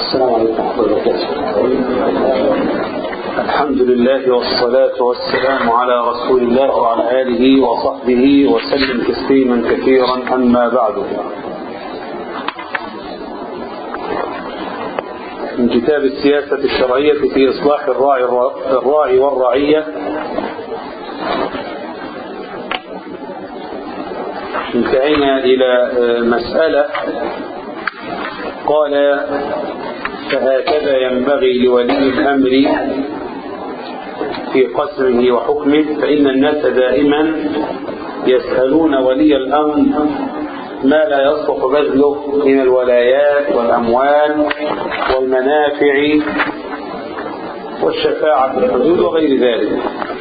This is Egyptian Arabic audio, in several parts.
السلام عليكم ورحمة الله وبركاته الحمد لله والصلاة والسلام على رسول الله وعلى آله وصحبه وسلم تسليما كثيرا أما بعد من كتاب السياسة الشرعية في إصلاح الراعي, الراعي والرعية انتهينا إلى مسألة قال فهكذا ينبغي لولي الأمر في قسمه وحكمه فإن الناس دائما يسألون ولي الأمر ما لا يصلح بذله من الولايات والأموال والمنافع والشفاعة في الحدود وغير ذلك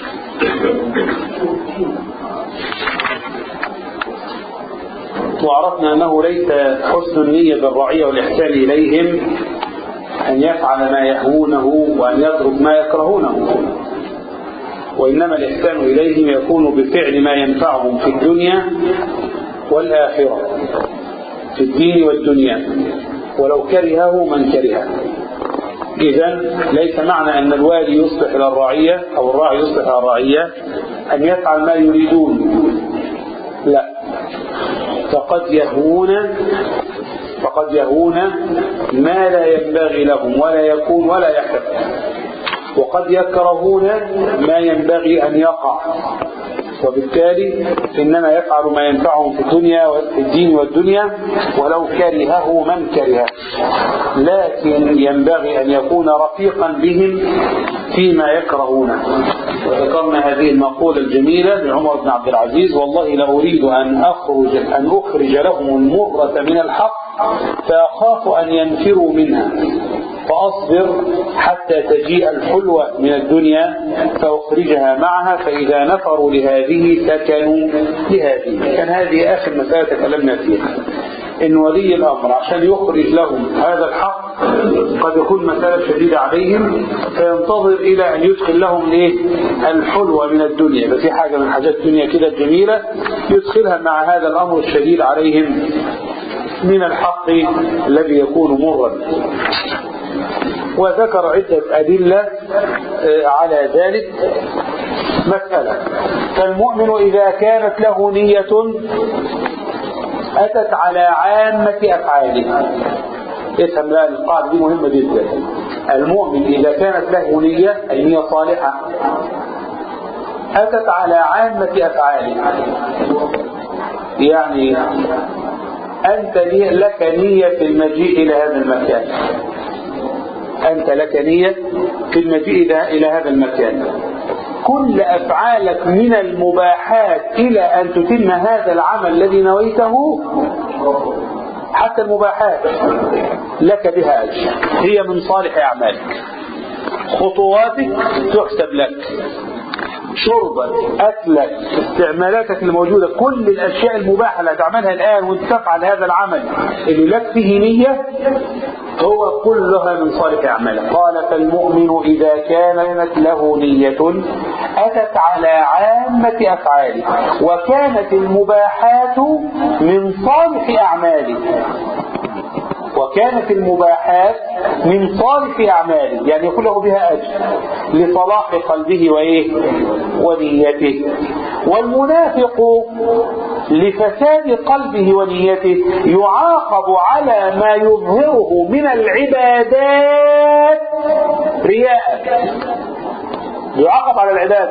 وعرفنا أنه ليس حسن النية بالرعية والإحسان إليهم أن يفعل ما يهونه وأن يترك ما يكرهونه وإنما الإحسان إليهم يكون بفعل ما ينفعهم في الدنيا والآخرة في الدين والدنيا ولو كرهه من كرهه إذا ليس معنى أن الوالي يصلح إلى الرعية أو الراعي يصلح إلى الرعية أن يفعل ما يريدون لا فقد يهون فقد يهون ما لا ينبغي لهم ولا يكون ولا يحب وقد يكرهون ما ينبغي أن يقع وبالتالي إنما يفعل ما ينفعهم في الدنيا وفي الدين والدنيا ولو كرهه من كرهه لكن ينبغي أن يكون رفيقا بهم فيما يكرهونه وذكرنا هذه المقولة الجميلة لعمر بن عبد العزيز والله لأريد أن أخرج أن أخرج لهم المرة من الحق فأخاف أن ينفروا منها فأصبر حتى تجيء الحلوة من الدنيا فأخرجها معها فإذا نفروا لهذه سكنوا لهذه كان هذه آخر مسألة تكلمنا فيها إن ولي الأمر عشان يخرج لهم هذا الحق قد يكون مسألة شديدة عليهم فينتظر إلى أن يدخل لهم إيه الحلوة من الدنيا ففي حاجة من حاجات الدنيا كده الجميلة يدخلها مع هذا الأمر الشديد عليهم من الحق الذي يكون مرا وذكر عدة أدلة على ذلك مسألة فالمؤمن إذا كانت له نية أتت على عامة أفعاله افهم بقى القاعدة دي مهمة جدا المؤمن إذا كانت له نية أي نية صالحة أتت على عامة أفعاله يعني أنت لك نية في المجيء إلى هذا المكان أنت لك نية في المجيء إلى هذا المكان كل أفعالك من المباحات إلى أن تتم هذا العمل الذي نويته حتى المباحات لك بها أجر هي من صالح أعمالك خطواتك تحسب لك شربك أكلك استعمالاتك الموجودة كل الأشياء المباحة اللي هتعملها الآن وانت تفعل هذا العمل اللي لك فيه نية هو كلها من صالح أعمالك قال فالمؤمن إذا كانت له نية أتت على عامة أفعاله وكانت المباحات من صالح أعماله وكانت المباحات من صالح أعماله يعني يكون له بها أجر لصلاح قلبه وإيه ونيته والمنافق لفساد قلبه ونيته يعاقب على ما يظهره من العبادات رياء يعاقب على العبادة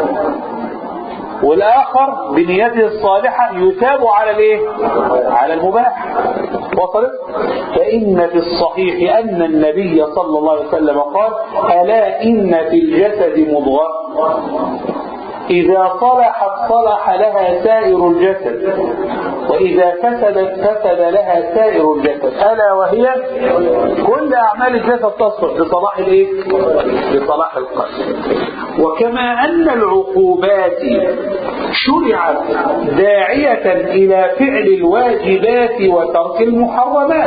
والآخر بنيته الصالحة يثاب على الايه على المباح وصلت فإن في الصحيح أن النبي صلى الله عليه وسلم قال ألا إن في الجسد مضغة إذا صلحت صلح لها سائر الجسد وإذا فسدت فسد لها سائر الجسد ألا وهي كل أعمال الجسد تصلح لصلاح الإيه؟ لصلاح القلب وكما أن العقوبات شرعت داعية إلى فعل الواجبات وترك المحرمات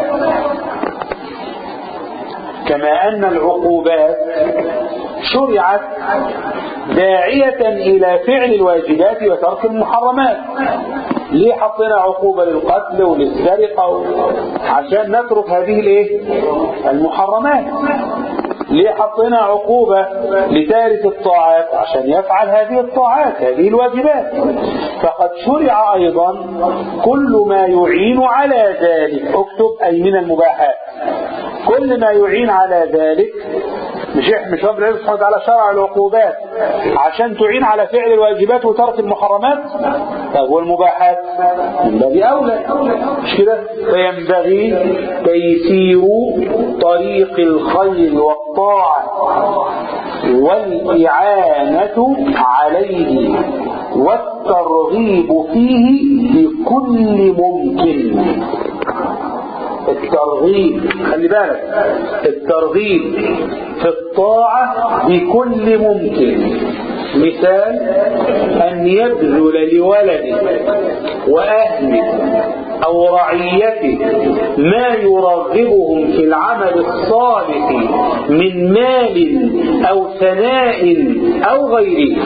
كما أن العقوبات شرعت داعية إلى فعل الواجبات وترك المحرمات ليه حطينا عقوبة للقتل وللسرقة عشان نترك هذه الايه المحرمات ليه حطينا عقوبة لتارك الطاعات عشان يفعل هذه الطاعات هذه الواجبات فقد شرع أيضا كل ما يعين على ذلك اكتب أي من المباحات كل ما يعين على ذلك مش مش رب العزة سبحانه وتعالى شرع العقوبات عشان تعين على فعل الواجبات وترك المحرمات طيب والمباحات من باب أولى مش كده فينبغي تيسير طريق الخير والطاعة والإعانة عليه والترغيب فيه بكل ممكن الترغيب خلي بالك الترغيب في الطاعة بكل ممكن مثال أن يبذل لولده وأهله أو رعيته ما يرغبهم في العمل الصالح من مال أو ثناء أو غيره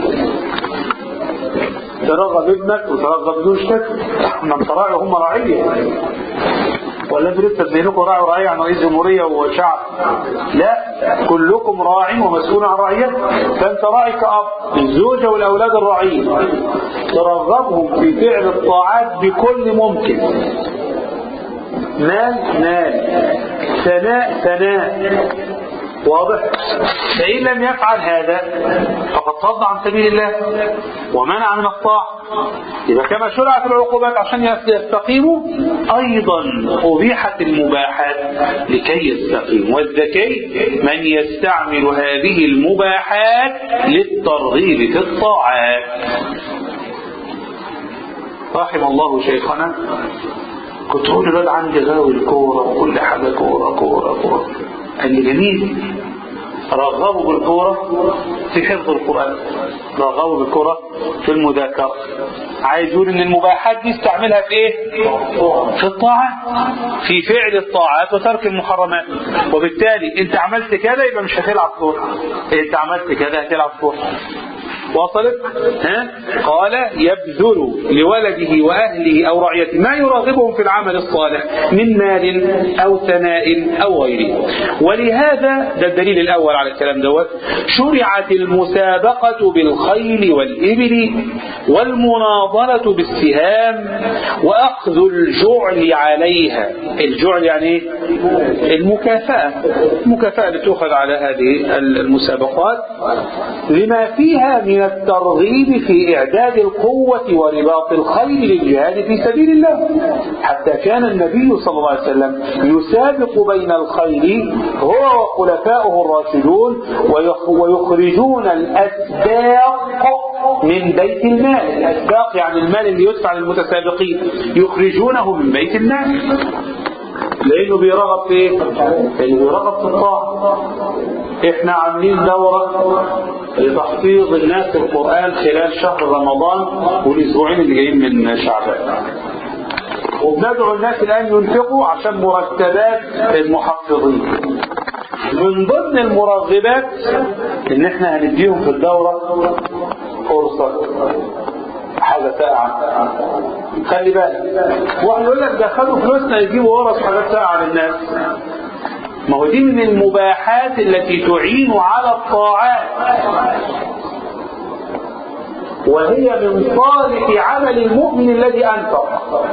ترغب ابنك وترغب زوجتك من تراعي هم رعية ولا انتوا لسه بينكم راعي ورعية عن رئيس جمهورية وشعب لا كلكم راع ومسؤول عن رعيته فانت راعي كأب الزوجة والأولاد الرعية ترغبهم في فعل الطاعات بكل ممكن مال مال ثناء ثناء واضح فإن لم يفعل هذا فقد صد عن سبيل الله ومنع من الطاعة إذا كما شرعت العقوبات عشان يستقيموا أيضا أبيحت المباحات لكي يستقيموا والذكي من يستعمل هذه المباحات للترغيب في الطاعات رحم الله شيخنا كنت أقول الواد عندي غاوي الكورة وكل حاجة كورة كورة كورة قال لي جميل رغبوا بالكورة في حفظ القرآن رغبوا بالكورة في المذاكرة عايز يقول ان المباحات دي استعملها في ايه في الطاعات في فعل الطاعات وترك المحرمات وبالتالي انت عملت كذا يبقى مش هتلعب كورة انت عملت كذا هتلعب كورة وصلت ها قال يبذل لولده وأهله أو رعيته ما يراغبهم في العمل الصالح من مال أو ثناء أو غيره ولهذا ده الدليل الأول على الكلام دوت شرعت المسابقة بالخيل والإبل والمناظرة بالسهام وأخذ الجعل عليها الجعل يعني ايه المكافأة المكافأة اللي تؤخذ على هذه المسابقات لما فيها من الترغيب في إعداد القوة ورباط الخيل للجهاد في سبيل الله حتى كان النبي صلى الله عليه وسلم يسابق بين الخيل هو وخلفائه الراشدون ويخرجون الأسباق من بيت المال الأسباق يعني المال اللي يدفع للمتسابقين يخرجونه من بيت المال لانه بيرغب في ايه؟ لانه بيرغب في الطاعه احنا عاملين دوره لتحفيظ الناس القران خلال شهر رمضان والاسبوعين اللي جايين من شعبان وبندعو الناس الان ينفقوا عشان مرتبات المحفظين من ضمن المرغبات ان احنا هنديهم في الدوره فرصه حاجة ساقعة خلي بالك واحد يقول لك دخلوا فلوسنا يجيبوا ورث حاجات ساقعة للناس ما هو دي من المباحات التي تعين على الطاعات وهي من صالح عمل المؤمن الذي أنفق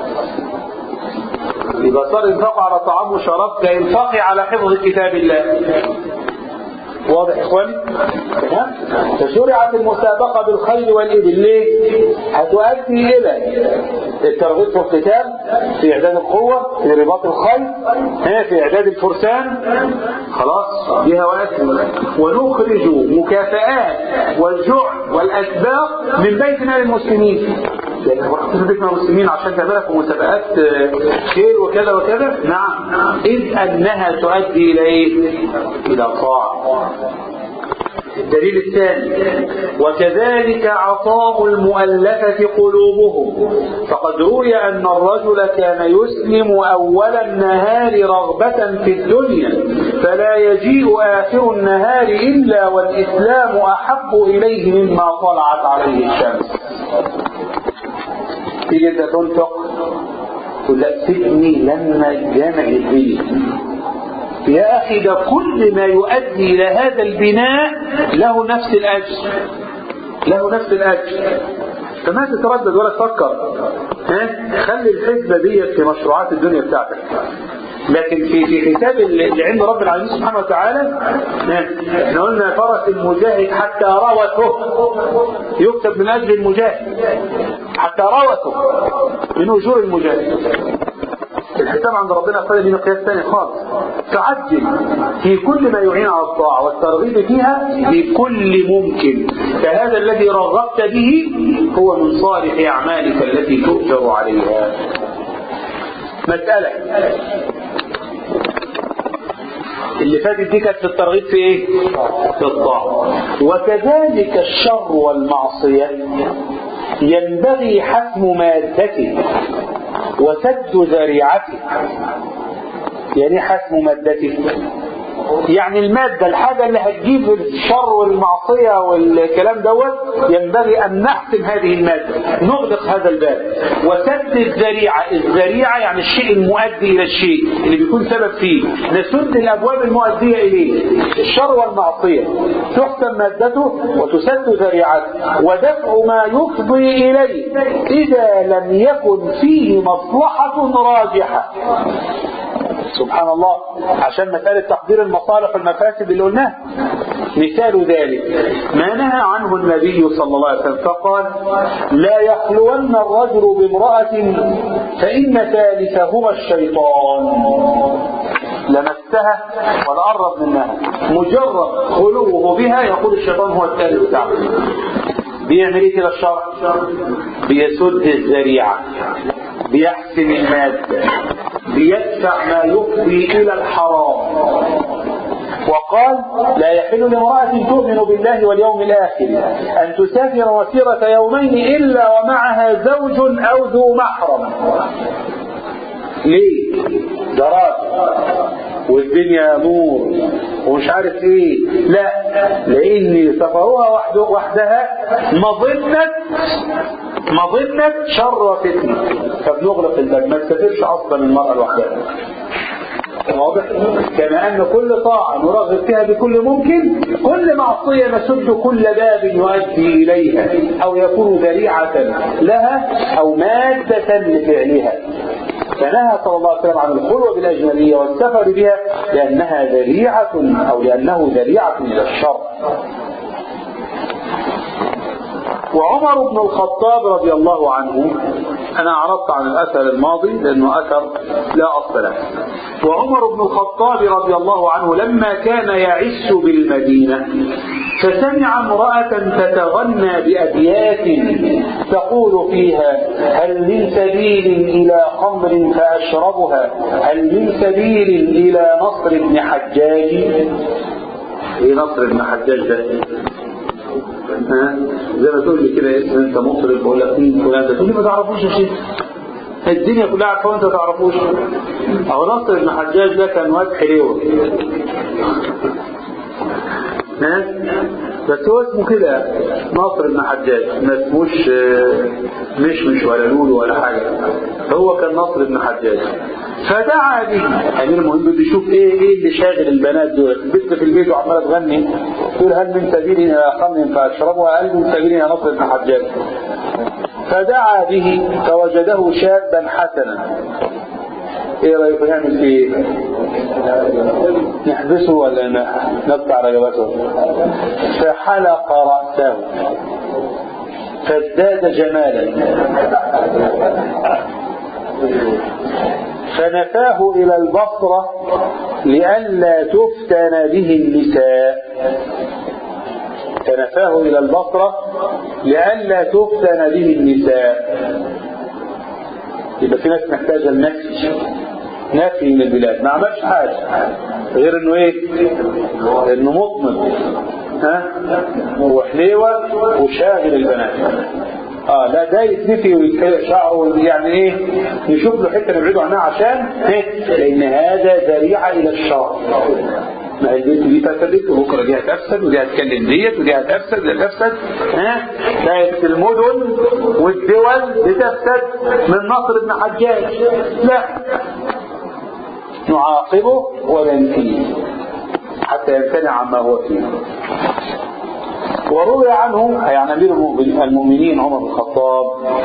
إذا صار ينفق على طعام وشراب كينفق على حفظ كتاب الله واضح يا اخواني تمام فشرعت المسابقة بالخيل والإبل ليه هتؤدي إلى الترغيب في القتال في إعداد القوة في رباط الخيل هنا في إعداد الفرسان خلاص بها وأكل ونخرج مكافآت والجوع والأسباق من بيت مال المسلمين يعني وقت في بيت مال المسلمين عشان تعملها في مسابقات خير وكذا وكذا نعم إذ أنها تؤدي إلى إيه؟ إلى طاعة الدليل الثاني وكذلك عطاء المؤلفة قلوبهم فقد روي أن الرجل كان يسلم أول النهار رغبة في الدنيا فلا يجيء آخر النهار إلا والإسلام أحب إليه مما طلعت عليه الشمس تيجي انت تنفق تقول لا سيبني لما الجامع يتبني يا أخي ده كل ما يؤدي إلى هذا البناء له نفس الأجر له نفس الأجر فما تتردد ولا تفكر ها خلي الحسبة دي في مشروعات الدنيا بتاعتك لكن في في حساب اللي عند رب العالمين سبحانه وتعالى احنا قلنا فرس المجاهد حتى روته يكتب من اجل المجاهد حتى روته من اجور المجاهد الحساب عند ربنا قال لي مقياس ثاني خالص تعجل في كل ما يعين على الطاعة والترغيب فيها بكل ممكن فهذا الذي رغبت به هو من صالح أعمالك التي تؤجر عليها مسألة اللي فاتت دي كانت في الترغيب في ايه؟ في الطاعة وكذلك الشر والمعصية ينبغي حسم مادته وسد ذريعته يعني حسم مادته يعني المادة الحاجة اللي هتجيب الشر والمعصية والكلام دوت ينبغي أن نحسم هذه المادة نغلق هذا الباب وسد الذريعة الذريعة يعني الشيء المؤدي إلى الشيء اللي بيكون سبب فيه نسد الأبواب المؤدية إليه الشر والمعصية تحسم مادته وتسد ذريعته ودفع ما يفضي إليه إذا لم يكن فيه مصلحة راجحة سبحان الله عشان مسألة تقدير المصالح والمفاسد اللي قلناها مثال ذلك ما نهى عنه النبي صلى الله عليه وسلم فقال لا يخلون الرجل بامرأة فإن ثالثهما الشيطان لمسها ولا قرب منها مجرد خلوه بها يقول الشيطان هو الثالث بتاعه بيعمل ايه كده الشرع بيسد الذريعه بيحسن الماده بيدفع ما يفضي الى الحرام وقال لا يحل لامرأة تؤمن بالله واليوم الآخر أن تسافر مسيرة يومين إلا ومعها زوج أو ذو محرم ليه؟ دراسة والدنيا نور ومش عارف ايه لا لان سفرها وحده وحدها مظنة مظنة شر وفتنة فبنغلق الباب ما تسافرش اصلا المرأة لوحدها واضح كما ان كل طاعة نرغب فيها بكل ممكن كل معصية نسد كل باب يؤدي اليها او يكون ذريعة لها او مادة لفعلها فنهى صلى الله عليه وسلم عن الخلوة بالأجنبية والسفر بها لأنها ذريعة أو لأنه ذريعة إلى الشر وعمر بن الخطاب رضي الله عنه أنا أعرضت عن الأثر الماضي لأنه أثر لا أصل له وعمر بن الخطاب رضي الله عنه لما كان يعس بالمدينة فسمع امرأة تتغنى بأبيات تقول فيها هل من سبيل إلى خمر فأشربها هل من سبيل إلى نصر بن حجاج ايه نصر بن حجاج ده ها زي ما تقول لي كده اسم انت مطرب بقول لك مين فلان ده تقول لي ما تعرفوش يا شيخ الدنيا كلها عارفه وانت ما تعرفوش اهو نصر بن حجاج ده كان واد حليوه ها بس هو اسمه كده ناصر بن حجاج ما اسموش مش مش ولا لولو ولا حاجه هو كان ناصر بن حجاج فدعا به امير المؤمنين بده يشوف ايه ايه اللي شاغل البنات دول البنت في البيت وعماله تغني تقول هل من سبيل الى خمر فاشربها هل من سبيل الى نصر بن حجاج فدعا به فوجده شابا حسنا ايه رايكم نعمل فيه نحبسه ولا نقطع رقبته فحلق راسه فازداد جمالا فنفاه الى البصره لئلا تفتن به النساء فنفاه الى البصره لئلا تفتن به النساء يبقى في ناس محتاجه النفي نفي من البلاد ما عملش حاجه غير انه ايه انه مطمن ها وحليوه وشاغل البنات اه لا ده يتنفي وشعره يعني ايه نشوف له حته نبعده عنها عشان ايه لان هذا ذريعه الى الشر ما هي البنت دي فسدت وبكره دي هتفسد ودي هتكلم ديت ودي هتفسد ودي هتفسد ها بقت المدن والدول بتفسد من نصر بن حجاج لا نعاقبه وننفيه حتى يمتنع عما هو فيه وروي عنه أي عن أمير المؤمنين عمر بن الخطاب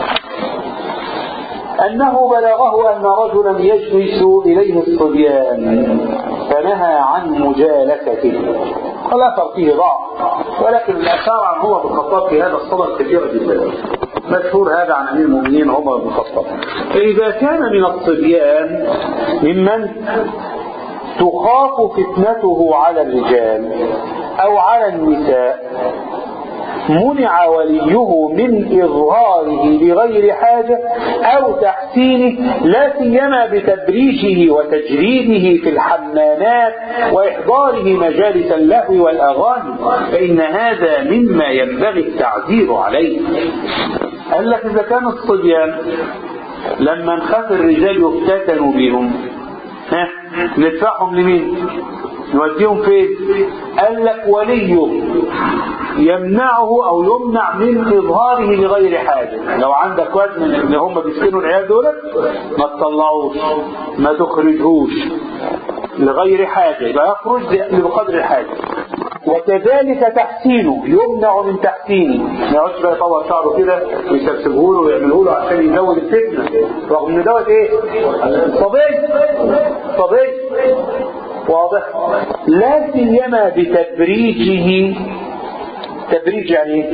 أنه بلغه أن رجلا يجلس إليه الصبيان فنهى عن مجالسته والأثر فيه ضعف ولكن الآثار عن عمر بن الخطاب في هذا الصدد كثيرة جدا مشهور هذا عن أمير المؤمنين عمر بن الخطاب فإذا كان من الصبيان ممن تخاف فتنته على الرجال أو على النساء منع وليه من إظهاره بغير حاجة أو تحسينه لا سيما بتبريجه وتجريده في الحمامات وإحضاره مجالس اللهو والأغاني فإن هذا مما ينبغي التعذير عليه قال لك إذا كان الصبيان لما نخاف الرجال يفتتنوا بهم ها ندفعهم لمين نوديهم فين قال لك وليه يمنعه او يمنع من اظهاره لغير حاجه لو عندك واد من اللي هم بيسكنوا العيال دولت ما تطلعوش ما تخرجهوش لغير حاجه يبقى يخرج بقدر الحاجه وكذلك تحسينه يمنع من تحسينه ما يقعدش بقى يطور شعره كده ويسبسبه له ويعمله له عشان يزود الفتنه رغم ان دوت ايه؟ صبي صبي واضح لا سيما بتبريجه تبريج يعني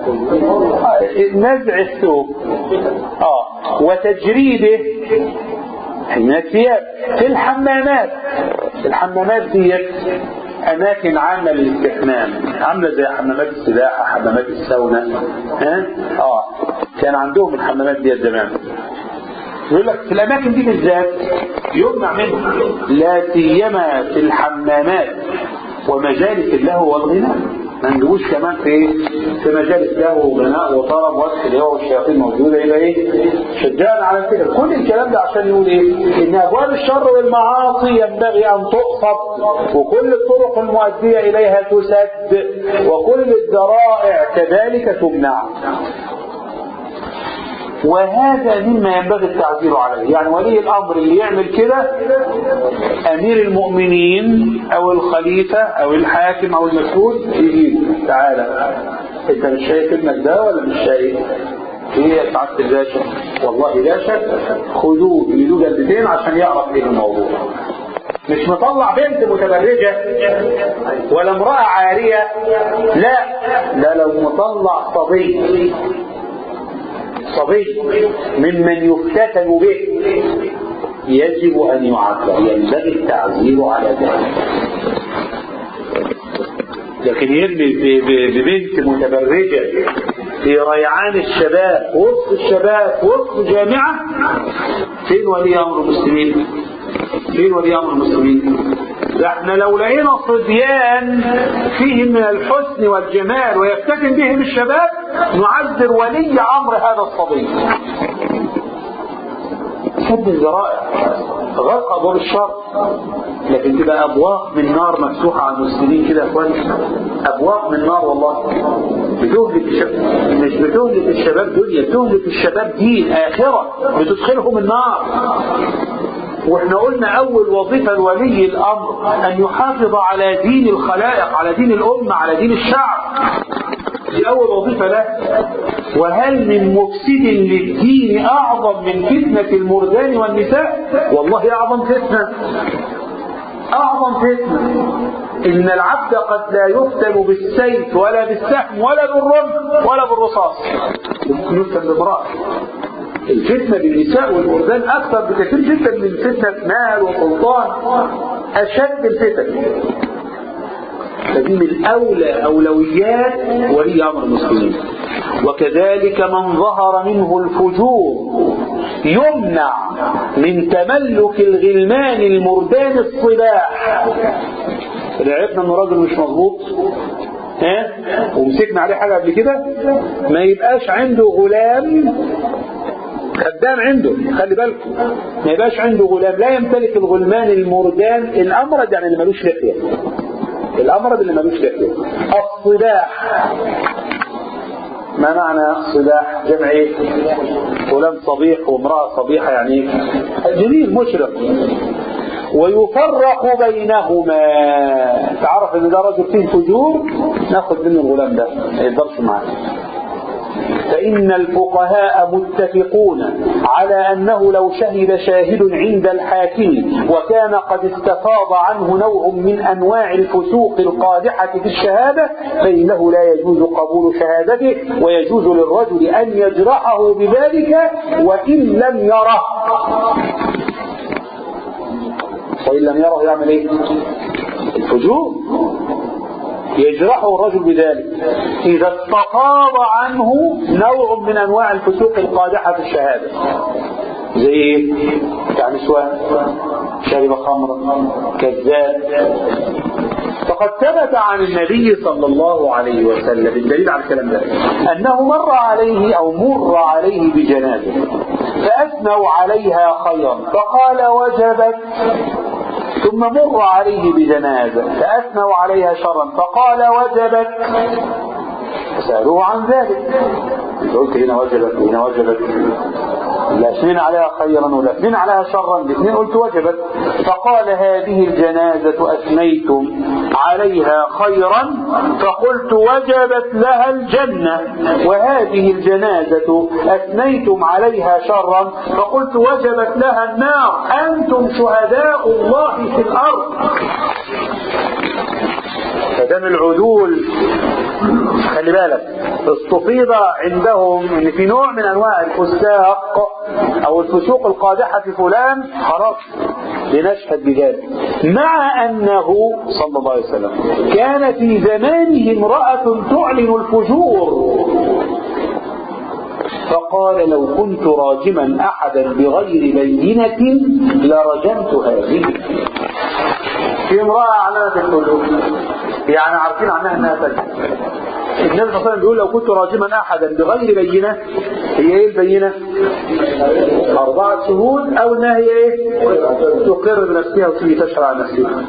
نزع الثوب اه وتجريده من الثياب في الحمامات الحمامات ديت اماكن عامه للاستحمام عامله زي حمامات السباحه حمامات الساونا ها اه كان عندهم الحمامات ديت زمان يقول لك في الاماكن دي بالذات يمنع منها لا سيما في الحمامات ومجالس اللهو والغناء ما نجيبوش كمان في في مجالس لهو وغناء وطرب وسخ اللي هو الشياطين موجوده يبقى ايه؟ شجعنا على كده كل الكلام ده عشان يقول ايه؟ ان ابواب الشر والمعاصي ينبغي ان تقصد وكل الطرق المؤديه اليها تسد وكل الذرائع كذلك تمنع وهذا مما ينبغي التعذير عليه يعني ولي الامر اللي يعمل كده امير المؤمنين او الخليفة او الحاكم او المسؤول يجي تعالى انت مش شايف ابنك ده ولا مش شايف ايه يا سعاده الباشا والله باشا خدوه ايدوه جلدتين عشان يعرف ايه الموضوع مش مطلع بنت متبرجة ولا امرأة عارية لا لا لو مطلع صبي صبي ممن يفتتن به يجب أن يعذر ينبغي التعذير على ذلك لكن يرمي ببنت متبرجة في ريعان الشباب وسط الشباب وسط جامعة فين ولي أمر المسلمين فين ولي أمر المسلمين ده احنا لو لقينا صبيان فيهم من الحسن والجمال ويفتتن بهم الشباب نعذر ولي امر هذا الصبي سد الذرائع غرق ابواب الشر لكن تبقى ابواب من نار مفتوحه على المسلمين كده يا اخواني ابواب من نار والله بتهلك الشباب مش بتهلك الشباب دنيا بتهلك الشباب دين اخره بتدخلهم النار واحنا قلنا اول وظيفة لولي الامر ان يحافظ على دين الخلائق على دين الامة على دين الشعب دي اول وظيفة له وهل من مفسد للدين اعظم من فتنة المردان والنساء والله اعظم فتنة اعظم فتنة ان العبد قد لا يفتن بالسيف ولا بالسهم ولا بالرمح ولا بالرصاص يفتن بامرأة الفتنة بالنساء والوردان أكثر بكثير جدا من فتنة مال وسلطان أشد الفتن فدي من أولى أولويات ولي أمر المسلمين وكذلك من ظهر منه الفجور يمنع من تملك الغلمان المردان الصباح اللي عرفنا انه راجل مش مظبوط ها ومسكنا عليه حاجه قبل كده ما يبقاش عنده غلام خدام عنده خلي بالكم ما يبقاش عنده غلام لا يمتلك الغلمان المردان الامرد يعني اللي ملوش لحيه الأمرد اللي ملوش لحية الصباح ما معنى صباح جمع ايه فلان صبيح وامرأة صبيحة يعني ايه جميل مشرق ويفرق بينهما تعرف ان ده رجل فيه فجور ناخد منه الغلام ده ما يقدرش معاه فإن الفقهاء متفقون على أنه لو شهد شاهد عند الحاكم وكان قد استفاض عنه نوع من أنواع الفسوق القادحة في الشهادة فإنه لا يجوز قبول شهادته ويجوز للرجل أن يجرحه بذلك وإن لم يره وإن لم يره يعمل إيه؟ الفجور يجرحه الرجل بذلك إذا استفاض عنه نوع من أنواع الفسوق القادحة في الشهادة زي ايه؟ بتاع نسوان شرب خمرا كذاب فقد ثبت عن النبي صلى الله عليه وسلم الدليل على الكلام ده أنه مر عليه أو مر عليه بجنازة فأثنوا عليها خيرا فقال وجبت ثم مر عليه بجنازة فأثنوا عليها شرا فقال وجبت فسألوه عن ذلك قلت هنا وجبت وهنا وجبت لا اثنين عليها خيرا ولا اثنين عليها شرا الاثنين قلت وجبت فقال هذه الجنازة أثنيتم عليها خيرا فقلت وجبت لها الجنة وهذه الجنازة أثنيتم عليها شرا فقلت وجبت لها النار أنتم شهداء الله في الأرض فدم العدول خلي بالك استفيض عندهم ان في نوع من انواع الفساق او الفسوق القادحه في فلان خلاص لنشهد بذلك مع انه صلى الله عليه وسلم كان في زمانه امراه تعلن الفجور فقال لو كنت راجما احدا بغير بينه لرجمت هذه في امراه اعلنت الفجور يعني عارفين عنها انها تجد النبي صلى الله عليه وسلم بيقول لو كنت راجما احدا بغير بينه هي ايه البينه؟ اربعه شهود او انها هي ايه؟ تقر بنفسها وتيجي تشهر على نفسها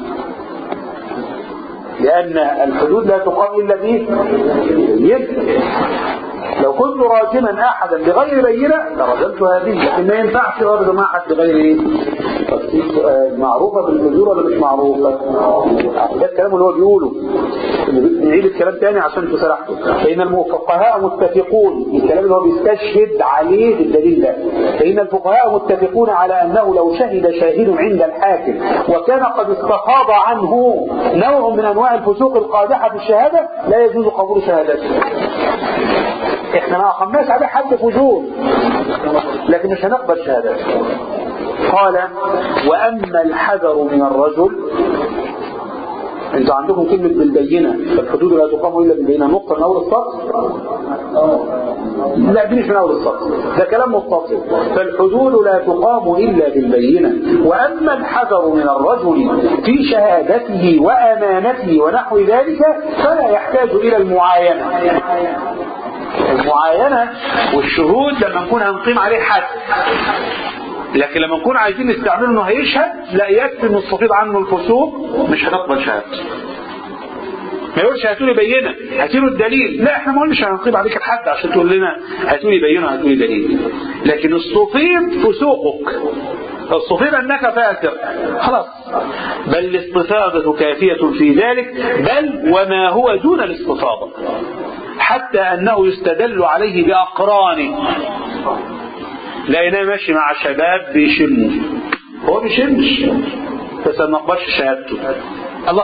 لان الحدود لا تقام الا بايه؟ لو كنت راجما احدا بغير بينه لرجمت هذه لكن ما ينفعش ارجم احد بغير ايه؟ معروفة بالفجور ولا مش معروفة؟ ده الكلام اللي هو بيقوله نعيد الكلام تاني عشان انتوا سرحتوا فإن الفقهاء متفقون الكلام اللي هو بيستشهد عليه بالدليل ده فإن الفقهاء متفقون على أنه لو شهد شاهد عند الحاكم وكان قد استفاض عنه نوع من أنواع الفسوق القادحة في الشهادة لا يجوز قبول شهادته احنا ما أقمناش عليه حد فجور لكن مش هنقبل شهادته قال وأما الحذر من الرجل انتوا عندكم كلمة بالبينة فالحدود لا تقام إلا بالبينة نقطة من أول السطر لا دي مش من أول السطر ده كلام متصل فالحدود لا تقام إلا بالبينة وأما الحذر من الرجل في شهادته وأمانته ونحو ذلك فلا يحتاج إلى المعاينة المعاينة والشهود لما نكون هنقيم عليه حد لكن لما نكون عايزين نستعمله انه هيشهد لا يكفي انه نستفيض عنه الفسوق مش هنقبل شهادته ما يقولش هاتوا لي بينه هاتوا له الدليل لا احنا ما قلناش هنقيم عليك الحد عشان تقول لنا هاتوا لي بينه هاتوا لي دليل لكن استفيض فسوقك استفيض انك فاسق خلاص بل الاستفاضة كافية في ذلك بل وما هو دون الاستفاضة حتى انه يستدل عليه باقرانه لقيناه ماشي مع شباب بيشموا هو بيشمش بس ما نقبلش شهادته الله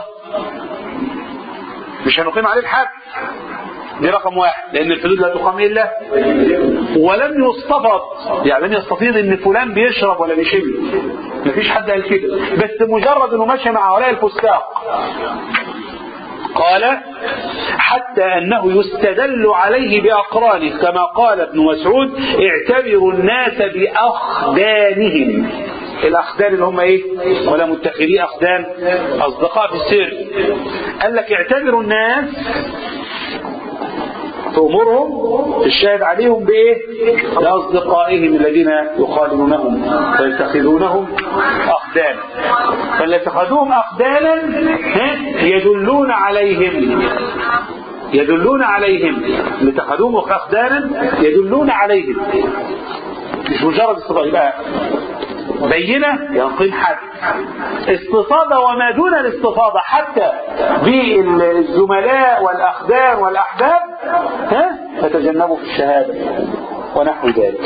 مش هنقيم عليه الحد دي رقم واحد لان الحدود لا تقام الا ولم يستفض يعني لم يستفيض ان فلان بيشرب ولا بيشم مفيش حد قال كده بس مجرد انه ماشي مع هؤلاء الفساق قال حتى أنه يستدل عليه بأقرانه كما قال ابن مسعود اعتبروا الناس بأخدانهم الأخدان اللي هم إيه ولا متخذي أخدان أصدقاء في السر قال لك اعتبروا الناس تأمرهم الشاهد عليهم بإيه؟ لأصدقائهم الذين يخالفونهم فيتخذونهم أخدانا فاللي اتخذوهم أخدانا يدلون عليهم يدلون عليهم اللي اتخذوهم أخدانا يدلون عليهم مش مجرد استضافة يبقى بينة ينقل حد استفاضة وما دون الاستفاضة حتى بالزملاء والأخدان والأحباب ها فتجنبوا في الشهادة ونحو ذلك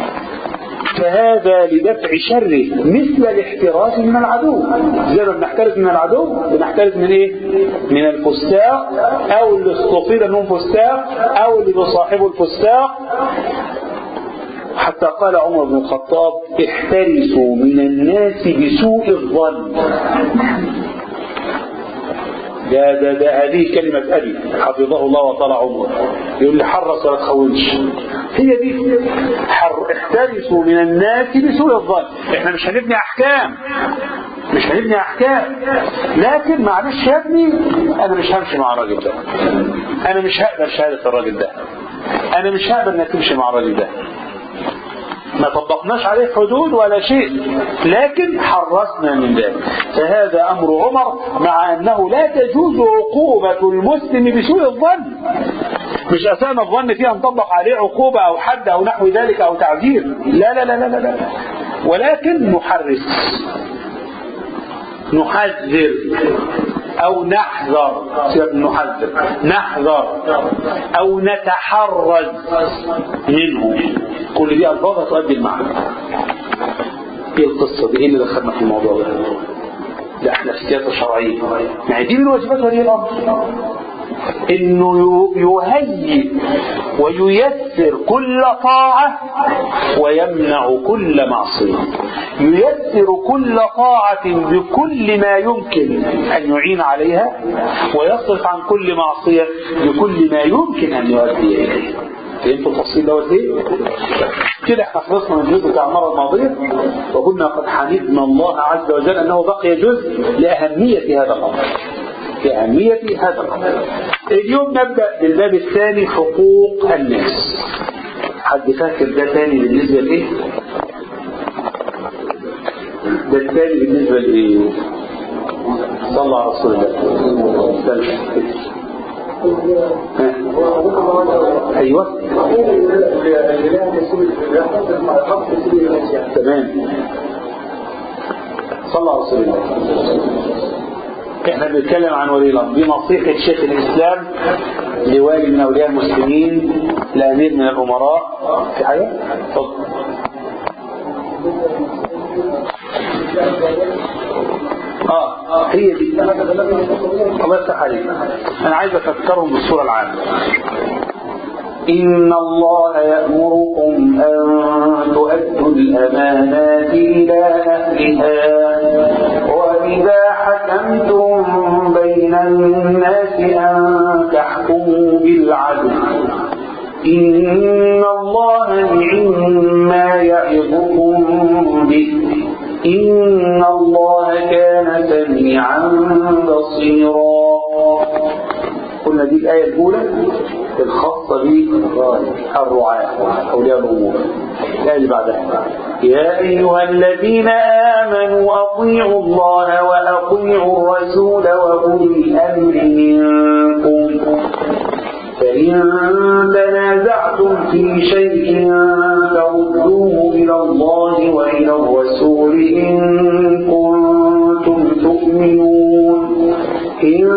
فهذا لدفع شره مثل الاحتراز من العدو زي ما بنحترز من العدو بنحترز من ايه من الفساق او اللي استفيد انهم فساق او اللي بيصاحبوا الفساق حتى قال عمر بن الخطاب احترسوا من الناس بسوء الظن ده ده ده هذه كلمة أبي حفظه الله وطال عمره يقول لي حرص ولا تخونش هي دي حر احترسوا من الناس بسوء الظن احنا مش هنبني أحكام مش هنبني أحكام لكن معلش يا ابني أنا مش همشي مع الراجل ده أنا مش هقبل شهادة الراجل ده أنا مش هقبل إنك تمشي مع الراجل ده ما طبقناش عليه حدود ولا شيء لكن حرصنا من ذلك فهذا أمر عمر مع أنه لا تجوز عقوبة المسلم بسوء الظن مش أسانا الظن فيها نطبق عليه عقوبة أو حد أو نحو ذلك أو تعذير لا لا لا لا لا, لا. ولكن نحرص نحذر أو نحذر سيبقى نحذر نحذر أو نتحرز منه كل دي ألفاظ تؤدي المعنى ايه القصة دي ايه اللي دخلنا في الموضوع ده ده احنا في سياسة شرعية يعني دي من واجبات ولي الأمر انه يهيئ وييسر كل طاعة ويمنع كل معصية ييسر كل طاعة بكل ما يمكن ان يعين عليها ويصرف عن كل معصية بكل ما يمكن ان يؤدي اليه فهمتوا التفصيل دوت ايه؟ كده احنا خلصنا من الجزء بتاع المره الماضيه وكنا قد حمدنا الله عز وجل انه بقي جزء لاهميه هذا الامر. لأهمية هذا الأمر. اليوم نبدأ بالباب الثاني حقوق الناس. حد فاكر ده ثاني بالنسبة لإيه؟ ده الثاني بالنسبة لإيه؟ صلى على رسول الله. ايوه تمام صلى على رسول الله احنا بنتكلم عن ولي الامر دي نصيحه شيخ الاسلام لوالي من اولياء المسلمين لامير من الامراء في حاجه اتفضل اه هي دي الله يفتح عليك انا عايز افكرهم بالصوره العامه إن الله يأمركم أن تؤدوا الأمانات إلى أهلها وإذا حكمتم بين الناس أن تحكموا بالعدل إن الله نعم ما يعظكم به إن الله كان سميعا بصيرا قلنا دي الآية الأولى الخاصة بالرعاة أولياء الأمور الآية اللي بعدها يا أيها الذين آمنوا أطيعوا الله وأطيعوا الرسول وأولي الأمر منكم فإن تنازعتم في شيء فردوه إلى الله وإلى الرسول إن كنتم تؤمنون إن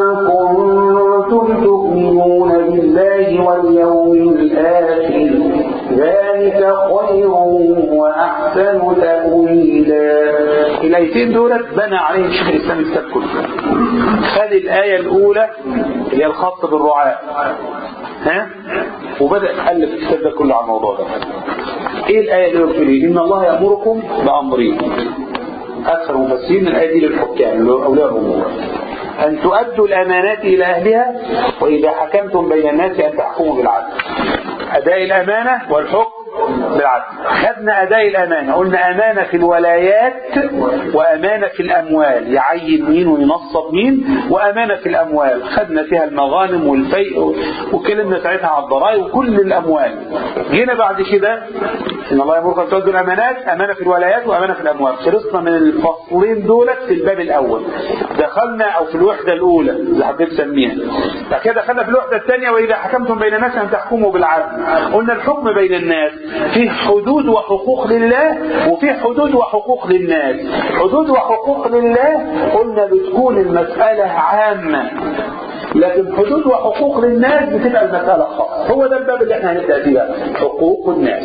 كنتم تؤمنون بالله واليوم الآخر ذلك خير وأحسن تأويلا الآيتين دولت بنى عليهم شيخ الإسلام الكتاب كله خد الآية الأولى اللي هي الخاصة بالرعاة ها وبدأ ألف الكتاب ده كله على الموضوع ده ايه الآية اللي قلت لي إن الله يأمركم بأمرين أكثر مفسرين الآية دي للحكام اللي هو أولياء الأمور أن تؤدوا الأمانات إلى أهلها وإذا حكمتم بين الناس أن تحكموا بالعدل أداء الأمانة والحكم بالعدل خدنا أداء الأمانة قلنا أمانة في الولايات وأمانة في الأموال يعين مين وينصب مين وأمانة في الأموال خدنا فيها المغانم والفيء وكلمنا ساعتها على الضرائب وكل الأموال جينا بعد كده إن الله يمرك أن تؤدوا الأمانات أمانة في الولايات وأمانة في الأموال خلصنا من الفصلين دولت في الباب الأول دخلنا أو في الوحدة الأولى اللي حبيت تسميها بعد كده دخلنا في الوحدة الثانية وإذا حكمتم بين الناس أن تحكموا بالعدل قلنا الحكم بين الناس فيه حدود وحقوق لله وفيه حدود وحقوق للناس حدود وحقوق لله قلنا بتكون المسألة عامة لكن حدود وحقوق للناس بتبقى المسألة خاصة هو ده الباب اللي احنا هنبدأ فيه بقى حقوق الناس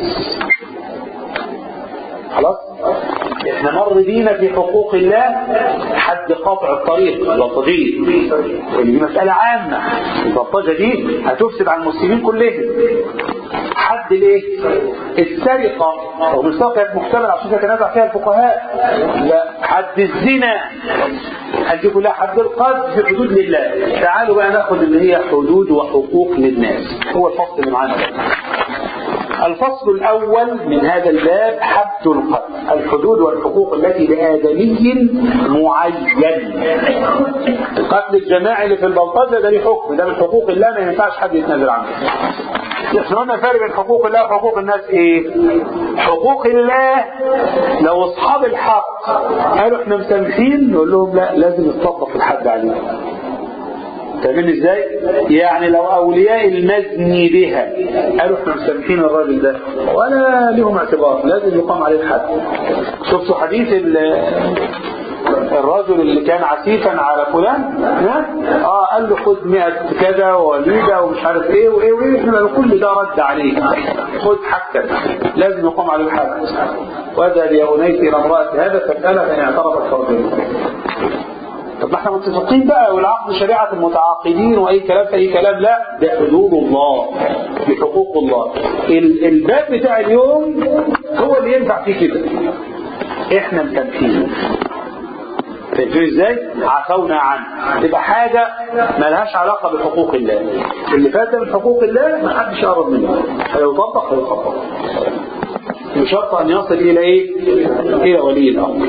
خلاص احنا مر بينا في حقوق الله حد قطع الطريق البلطجية ودي مسألة عامة البلطجة دي هتفسد على المسلمين كلهم حد ليه السرقة رغم السرقة كانت محتملة عشان يتنازع فيها الفقهاء لا حد الزنا هدي كلها حد القذف في حدود لله تعالوا بقى ناخد اللي هي حدود وحقوق للناس هو الفصل اللي معانا ده الفصل الأول من هذا الباب حد القتل الحدود والحقوق التي لآدمي معين القتل الجماعي اللي في البلطجة ده ليه حكم ده من حقوق الله ما ينفعش حد يتنازل عنه احنا قلنا الفرق بين حقوق الله وحقوق الناس ايه حقوق الله لو اصحاب الحق قالوا احنا مسامحين نقول لهم لا لازم يطبق الحد عليهم فاهمين ازاي؟ يعني لو اولياء المزني بها قالوا احنا مسامحين الراجل ده ولا لهم اعتبار لازم يقام عليه الحد شفتوا حديث الرجل اللي كان عسيفا على فلان ها؟ اه قال له خد 100 كذا ووليده ومش عارف ايه وايه وايه احنا كل ده رد عليك خد حاجتك لازم يقام عليه الحد واذهب يا انيس الى امراه هذا فاسالها ان اعترفت فرجها طب ما احنا متفقين بقى والعقد شريعة المتعاقدين واي كلام في اي كلام لا ده حدود الله بحقوق الله الباب بتاع اليوم هو اللي ينفع فيه كده احنا مسامحين فهمتوا ازاي؟ عفونا عنه تبقى حاجة ملهاش علاقة بحقوق الله اللي فات من حقوق الله ما حدش يقرب منه هيطبق هيطبق بشرط ان يصل الى ايه؟ الى ولي الامر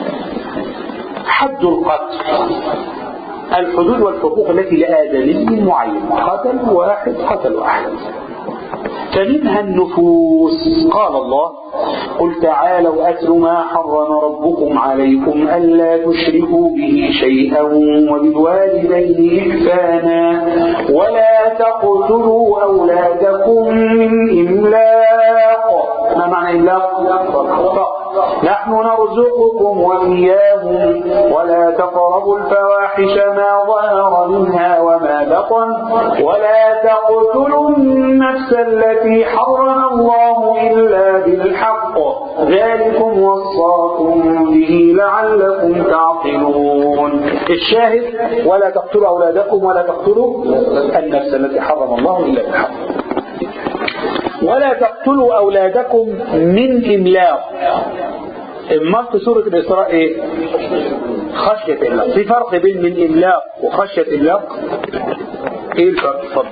حد القتل الحدود والحقوق التي لآدمي معين قتل واحد قتل واحد فمنها النفوس قال الله قل تعالوا أتل ما حرم ربكم عليكم ألا تشركوا به شيئا وبالوالدين إحسانا ولا تقتلوا أولادكم من إملاق ما معنى إملاق؟ نحن نرزقكم وإياهم ولا تقربوا الفواحش ما ظهر منها وما بطن ولا تقتلوا النفس التي حرم الله إلا بالحق ذلكم وصاكم به لعلكم تعقلون الشاهد ولا تقتلوا أولادكم ولا تقتلوا النفس التي حرم الله إلا بالحق ولا تقتلوا أولادكم من إملاق إملاق في سورة الإسراء إيه؟ خشية إملاق في فرق بين من إملاق وخشية إملاق إيه الفرق؟ اتفضل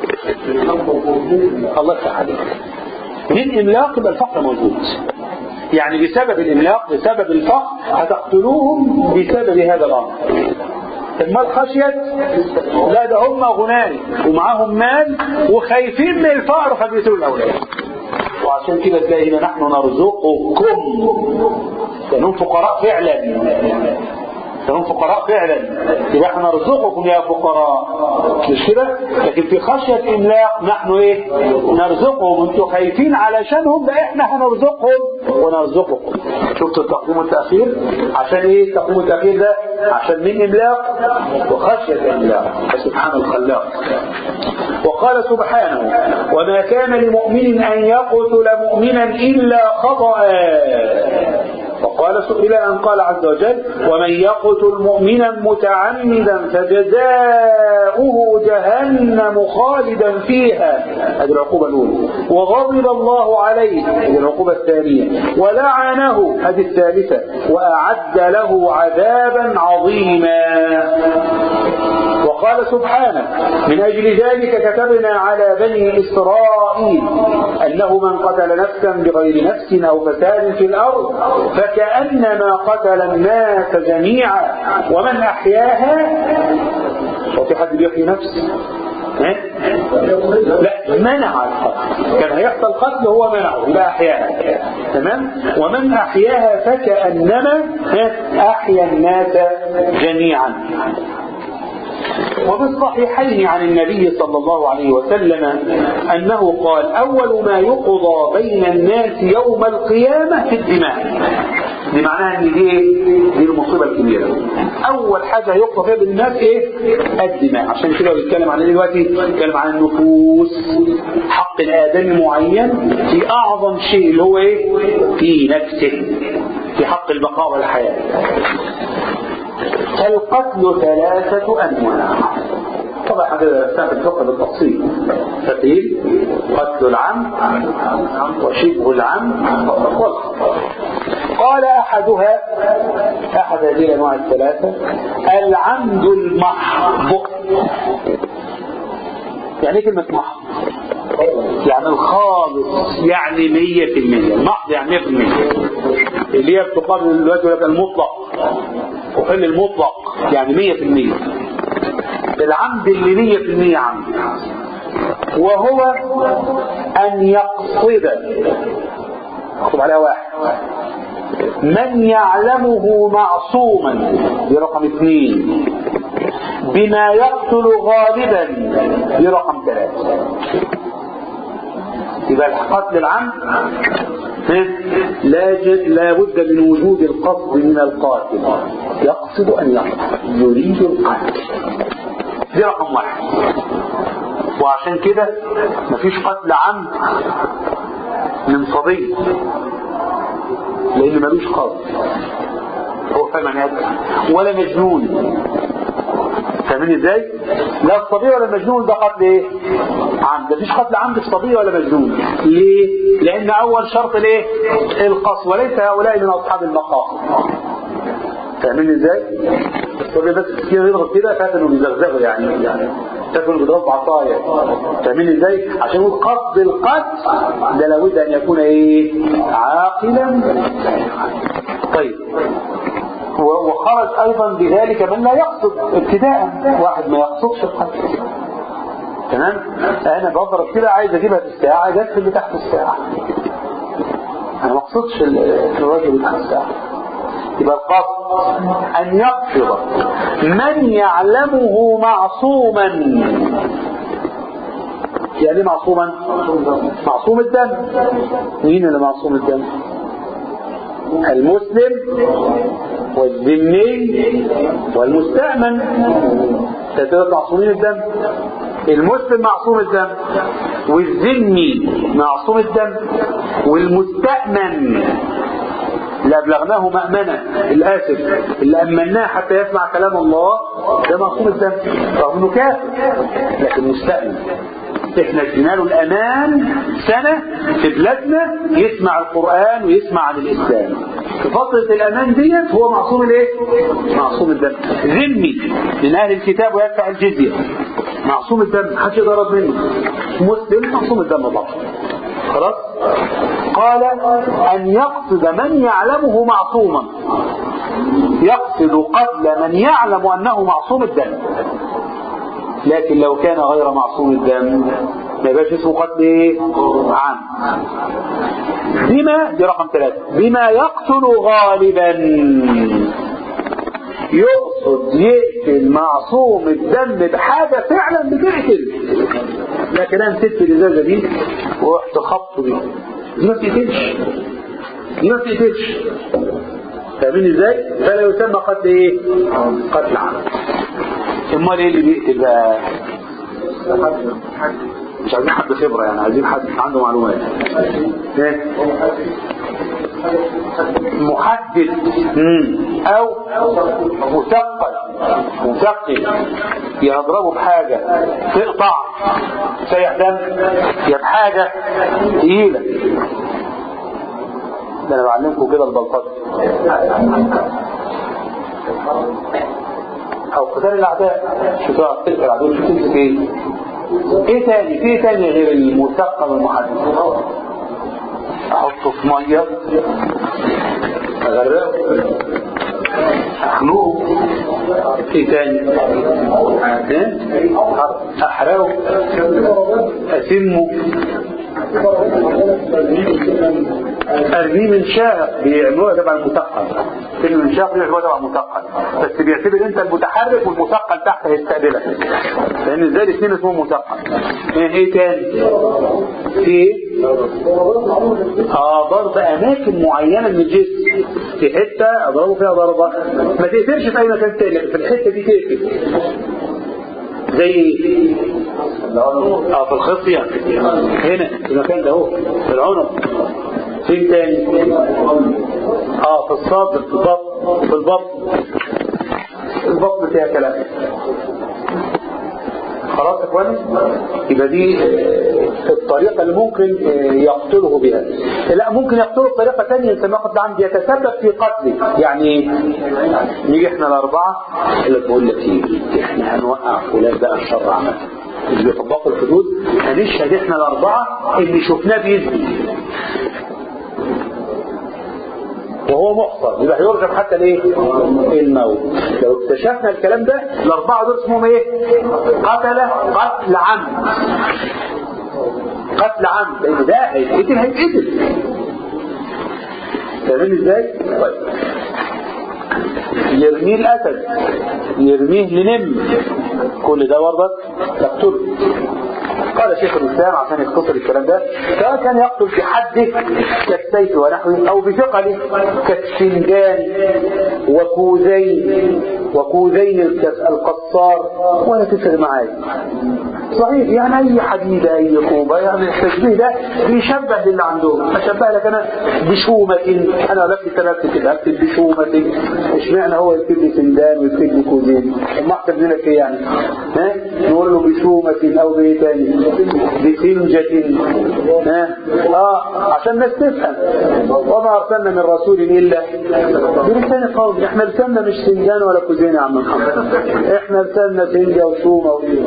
الله يفتح عليك من إملاق يبقى الفقر موجود يعني بسبب الإملاق بسبب الفقر هتقتلوهم بسبب هذا الأمر المال خشيت لا ده هم غناني ومعاهم مال وخايفين من الفقر فبيقتلوا الاولاد وعشان كده تلاقي هنا نحن نرزقكم لانهم فقراء فعلا لهم فقراء فعلا يبقى احنا نرزقكم يا فقراء مش كده لكن في خشية املاق نحن ايه نرزقهم انتوا خايفين علشانهم ده احنا هنرزقهم ونرزقكم شفتوا التقديم والتأخير عشان ايه التقديم والتأخير ده عشان من املاق وخشية املاق سبحان الخلاق وقال سبحانه وما كان لمؤمن ان يقتل مؤمنا الا خطأ وقال إلى أن قال عز وجل ومن يقتل مؤمنا متعمدا فجزاؤه جهنم خالدا فيها هذه العقوبة الأولى وغضب الله عليه هذه العقوبة الثانية ولعنه هذه الثالثة وأعد له عذابا عظيما وقال قال سبحانه من أجل ذلك كتبنا على بني إسرائيل أنه من قتل نفسا بغير نفس أو فساد في الأرض فكأنما قتل الناس جميعا ومن أحياها وفي حد بيحيي نفسه ها؟ لا منع القتل كان هيحصل قتل هو منعه لا أحياها تمام ومن أحياها فكأنما ها؟ أحيا الناس جميعا وفي الصحيحين عن النبي صلى الله عليه وسلم أنه قال أول ما يقضى بين الناس يوم القيامة في الدماء دي معناها ان دي دي المصيبة الكبيرة أول حاجة يقضى فيها بالناس إيه؟ الدماء عشان كده بيتكلم عن إيه دلوقتي بيتكلم عن النفوس حق الآدمي معين في أعظم شيء اللي هو إيه؟ في نفسه في حق البقاء والحياة القتل ثلاثة أنواع طبعا هذا درسناه في الفقه بالتفصيل فتيل قتل العم وشبه العم والخطأ قال أحدها أحد هذه الأنواع الثلاثة العمد المحض يعني ايه كلمة محض؟ يعني الخالص يعني مية في المية المحض يعني مية في المية اللي هي بتقابل دلوقتي يقول لك المطلق وحل المطلق يعني مية في المية العمد اللي مية في المية عمد وهو أن يقصد اكتب عليها واحد من يعلمه معصوما دي رقم اثنين بما يقتل غالبا دي رقم ثلاثة يبقى قتل العمد لا جد لا بد من وجود القصد من القاتل يقصد ان يقتل يريد القتل دي رقم واحد وعشان كده مفيش قتل عمد من صبي لان ملوش قصد هو فاهم ولا مجنون فاهمين ازاي؟ لا الصبي ولا المجنون ده قتل ايه؟ عمد مفيش قتل عمد في صبي ولا مجنون ليه؟ لان اول شرط الايه؟ القصد وليس هؤلاء من اصحاب المقاصد فاهمين ازاي؟ الصبي بس كده يضغط كده فاكر انه بيزغزغه يعني يعني فاكر انه بيضرب بعصايه فاهمين ازاي؟ عشان يقول قصد القتل ده لابد ان يكون ايه؟ عاقلا طيب وخرج ايضا بذلك من لا يقصد ابتداء واحد ما يقصدش القتل تمام انا بضرب كده عايز اجيبها في الساعه عايز ادخل اللي تحت الساعه انا ما اقصدش الراجل اللي تحت الساعه يبقى القصد ان يقصد من يعلمه معصوما يعني معصوما معصوم الدم مين اللي معصوم الدم المسلم والذمي والمستأمن ثلاثة معصومين الدم المسلم معصوم الدم والذمي معصوم الدم والمستأمن اللي أبلغناه مأمنة الآسف اللي أمناه حتى يسمع كلام الله ده معصوم الدم رغم انه كافر لكن مستأمن احنا ادينا له الامان سنه في بلادنا يسمع القران ويسمع عن الاسلام في فتره الامان ديت هو معصوم الايه؟ معصوم الدم ذمي من اهل الكتاب ويدفع الجزيه معصوم الدم محدش يضرب منه مسلم معصوم الدم طبعا خلاص قال ان يقصد من يعلمه معصوما يقصد قتل من يعلم انه معصوم الدم لكن لو كان غير معصوم الدم ما يبقاش اسمه قتل ايه؟ عام بما دي رقم ثلاثة بما يقتل غالبا يقصد يقتل معصوم الدم بحاجة فعلا بتقتل لكن انا مسكت الازازة دي ورحت خبطه دي دي ما بتقتلش دي ما بتقتلش فاهمين ازاي؟ فلا يسمى قتل ايه؟ قتل عام امال ايه اللي بيقتل بقى مش عايزين حد خبرة يعني عايزين حد عنده معلومات ايه محدد مم. او مثقل مثقل يضربه بحاجة تقطع سيح دم يا بحاجة تقيلة ده انا بعلمكم كده البلطجة او قتال الاعداء شو تقعد تقتل العدو شو تمسك ايه ايه تاني في ايه تاني غير المثقل والمحدث احطه في ميه اغرقه اخنقه ايه تاني احرقه اسمه ارميه من شاهق بيعملوها تبع المثقل كلمه من شاهق بيعملوها تبع المثقل بس بيعتبر انت المتحرك والمثقل تحت هيستقبلك لان ازاي الاثنين اسمهم مثقل ايه ايه تاني في ايه اه ضرب اماكن معينه من الجسم في حته اضربه فيها ضربه ما تقدرش في اي مكان تاني لكن في الحته دي تقفل زي اه في الخصية هنا في المكان ده اهو في العنق فين تاني اه في الصدر في البطن في البطن البطن فيها كلام خلاص يا اخواني يبقى دي الطريقه اللي ممكن يقتله بها لا ممكن يقتله بطريقه ثانيه نسميها قتل عمد يتسبب في قتله يعني نيجي احنا الاربعه اللي بقول لك ايه احنا هنوقع فلان بقى الشر عمل اللي بيطبقوا الحدود هنشهد احنا الاربعه اللي شفناه بيزني وهو محصن يبقى هيرجم حتى الايه الموت لو اكتشفنا الكلام ده الاربعه دول اسمهم ايه قتل قتل عمد قتل عمد لان ده هيتقتل هيتقتل فاهمين ازاي طيب يرميه الاسد يرميه لنم كل ده برضك يقتله قال شيخ الإسلام عشان يختصر الكلام ده سواء كان يقتل بحده كالسيف ونحوه أو بثقله كالسنجان وكوزين وكوزين القصار ولا تفرق معايا صحيح يعني أي حديدة أي كوبة يعني التشبيه ده بيشبه للي عندهم أشبه لك أنا بشومة أنا لفت كتبت كده أكتب بشومة اشمعنى هو يكتب لي سندان ويكتب لي كوزين ما أكتب لك إيه يعني ها نقول له بشومة أو بإيه تاني بسنجة ها اه عشان الناس تفهم وما أرسلنا من رسول إلا بلسان قوم احنا لساننا مش سنجان ولا كوزين يا عم محمد احنا لساننا سنجة وشومة وإيه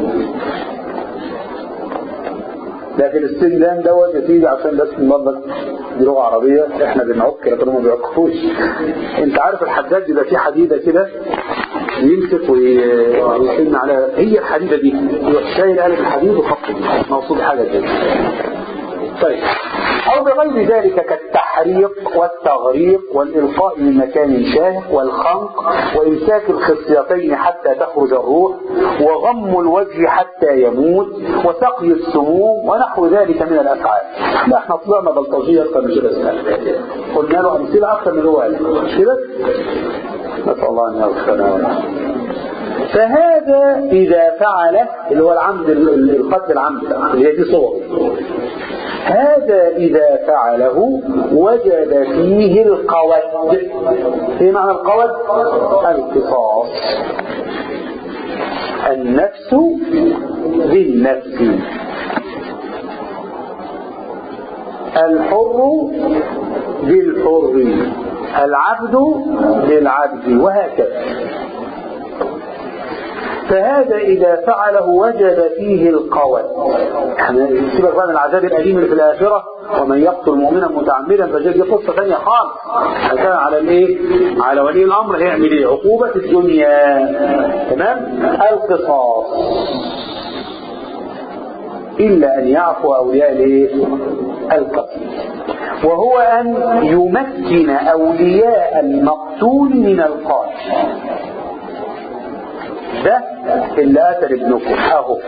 لكن السندان دوت يا سيدي عشان بس نوضح دي لغه عربيه احنا بنعك لكن هم ما بيعكفوش انت عارف الحداد بيبقى فيه حديده كده يمسك ويسن عليها هي الحديده دي يروح شايل قلب الحديد وخط موصول حاجه كده طيب أو بغير ذلك كالتحريق والتغريق والإلقاء من مكان شاهق والخنق وإمساك الخصيتين حتى تخرج الروح وغم الوجه حتى يموت وسقي السموم ونحو ذلك من الأفعال لا احنا طلعنا بلطجية أكثر من كده قلنا له أمثلة أكثر من هو مش كده؟ نسأل الله أن يغفرنا فهذا إذا فعل اللي هو العمد القتل العمد اللي هي دي صور هذا إذا فعله وجد فيه القود ايه معنى القود القصاص النفس بالنفس الحر بالحر العبد بالعبد وهكذا فهذا إذا فعله وجد فيه القول سيبك بقى من العذاب الأليم اللي في الآخرة ومن يقتل مؤمنا متعمدا فجد دي قصة ثانية خالص كان على الايه؟ على ولي الأمر هيعمل ايه؟ عقوبة الدنيا تمام؟ القصاص إلا أن يعفو أولياء الايه؟ القتل وهو أن يمكن أولياء المقتول من القاتل ده اللي قتل ابنكم اهو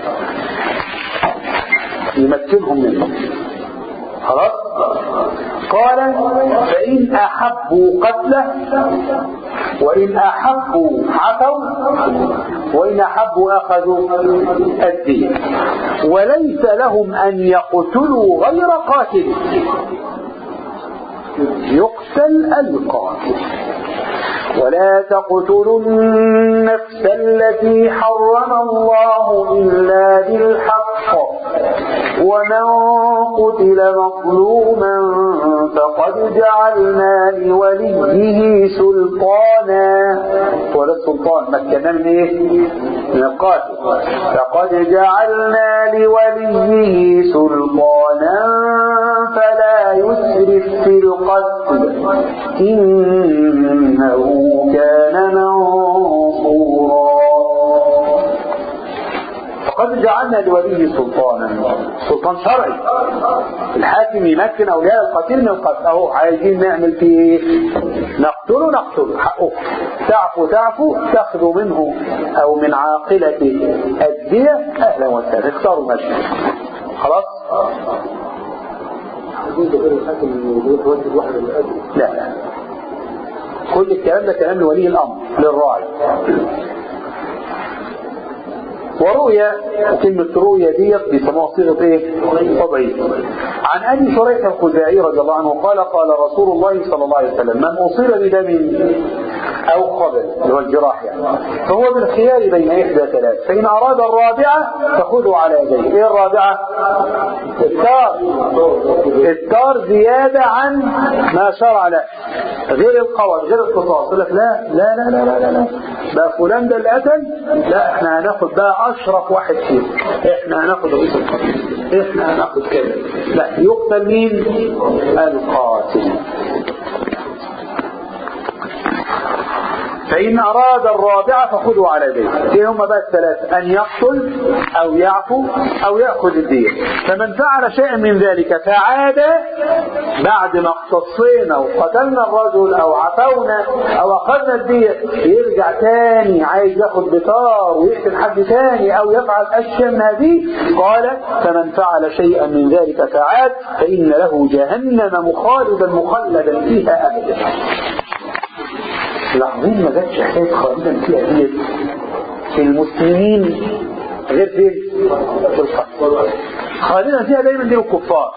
يمكنهم منه خلاص قال فإن أحبوا قتله وإن أحبوا عفوا وإن أحبوا أخذوا الدين وليس لهم أن يقتلوا غير قاتل يقتل القاتل ولا تقتلوا النفس التي حرم الله إلا بالحق ومن قتل مظلوما فقد جعلنا لوليه سلطانا هو ده السلطان مكنا من ايه من القاتل فقد جعلنا لوليه سلطانا فلا يسرف في القتل إنه كان منصورا فقد جعلنا لوليه سلطانا سلطان شرعي الحاكم يمكن اولياء القتيل من القتل اهو عايزين نعمل فيه ايه نقتله نقتله حقه تعفو تعفو تاخذوا منه او من عاقلة الدية اهلا وسهلا اختاروا ماشي خلاص لا لا كل الكلام ده كلام لولي الامر للراعي ورؤيا وكلمة رؤيا ديت بيسموها صيغة ايه؟ طبيعية. عن ابي شريح الخزاعي رضي الله عنه قال قال رسول الله صلى الله عليه وسلم من اصيب بدم او خبل اللي هو الجراح يعني فهو بالخيار بين احدى ثلاث فان اراد الرابعة فخذوا على يديه ايه الرابعة؟ التار التار زيادة عن ما شرع له غير القول غير القصاص يقول لك لا لا لا لا لا لا, لا. بقى فلان ده اللي قتل لا احنا هناخد بقى اشرف واحد فيهم احنا هناخد رئيس القتل احنا هناخد كذا لا يقتل مين القاتل فإن أراد الرابعة فخذوا على يديه إيه هم بقى الثلاثة أن يقتل أو يعفو أو يأخذ الدية فمن فعل شيئا من ذلك فعاد بعد ما اقتصينا وقتلنا الرجل أو عفونا أو أخذنا الدية يرجع تاني عايز ياخد بطار ويقتل حد تاني أو يفعل أشياء من هذه قال فمن فعل شيئا من ذلك فعاد فإن له جهنم مخالدا مخلدا فيها أبدا لاحظين ما جاتش حكايه خالدا فيها ديت في المسلمين غير فين؟ في القتل خالدا فيها دايما دي الكفار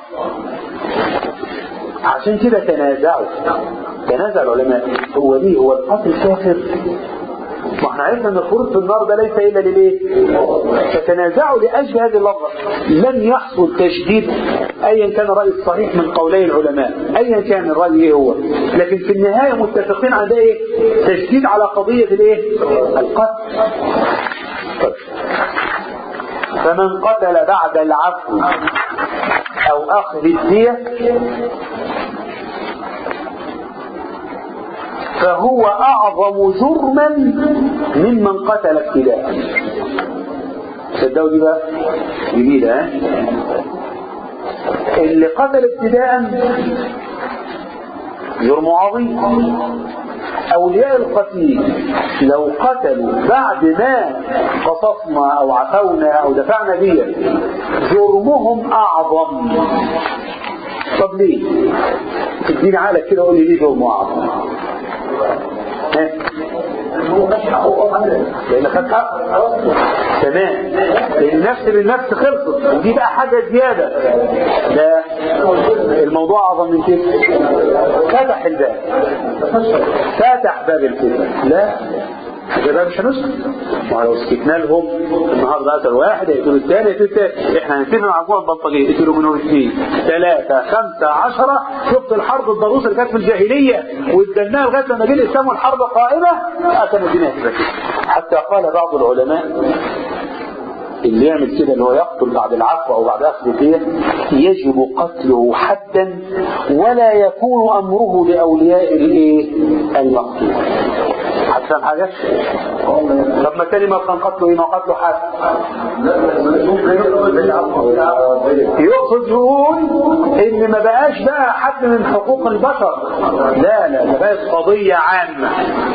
عشان كده تنازعوا تنازع العلماء هو ليه هو القتل كافر ما احنا عرفنا ان الخروج في النار ده ليس الا للايه؟ فتنازعوا لاجل هذه اللفظه لن يحصل تشديد ايا كان الراي الصحيح من قولي العلماء ايا كان الراي ايه هو لكن في النهايه متفقين على ايه؟ تشديد على قضيه الايه؟ القتل طيب. فمن قتل بعد العفو او اخذ الديه فهو أعظم جرما ممن قتل ابتداء صدقوا دي بقى جديدة ها اللي قتل ابتداء جرم عظيم أولياء القتيل لو قتلوا بعد ما قصصنا أو عفونا أو دفعنا دية جرمهم أعظم طب ليه؟ تديني عقلك كده قول لي ليه جرم أعظم؟ لان خد حق تمام لان النفس بالنفس خلصت ودي بقى حاجه زياده ده الموضوع اعظم من كده فتح الباب فتح باب الفتن لا ده بقى مش هنسكت ما لو سكتنا لهم النهارده قتل واحد يقتلوا الثاني يقتلوا الثاني احنا هنتفق مع جوه البلطجيه يقتلوا منهم اثنين ثلاثه خمسه عشره شفت الحرب الضروس اللي كانت في الجاهليه واتدناها لغايه لما جه الاسلام والحرب قائمه قتلوا الدنيا حتى قال بعض العلماء اللي يعمل كده اللي هو يقتل بعد العفو او بعد اخذ الدية يجب قتله حدا ولا يكون امره لاولياء الايه المقتول هتفهم حاجة؟ طب ما تاني ما كان قتله ايه ما قتله حد يقصد يقول ان ما بقاش بقى حد من حقوق البشر لا لا ده بقت قضية عامة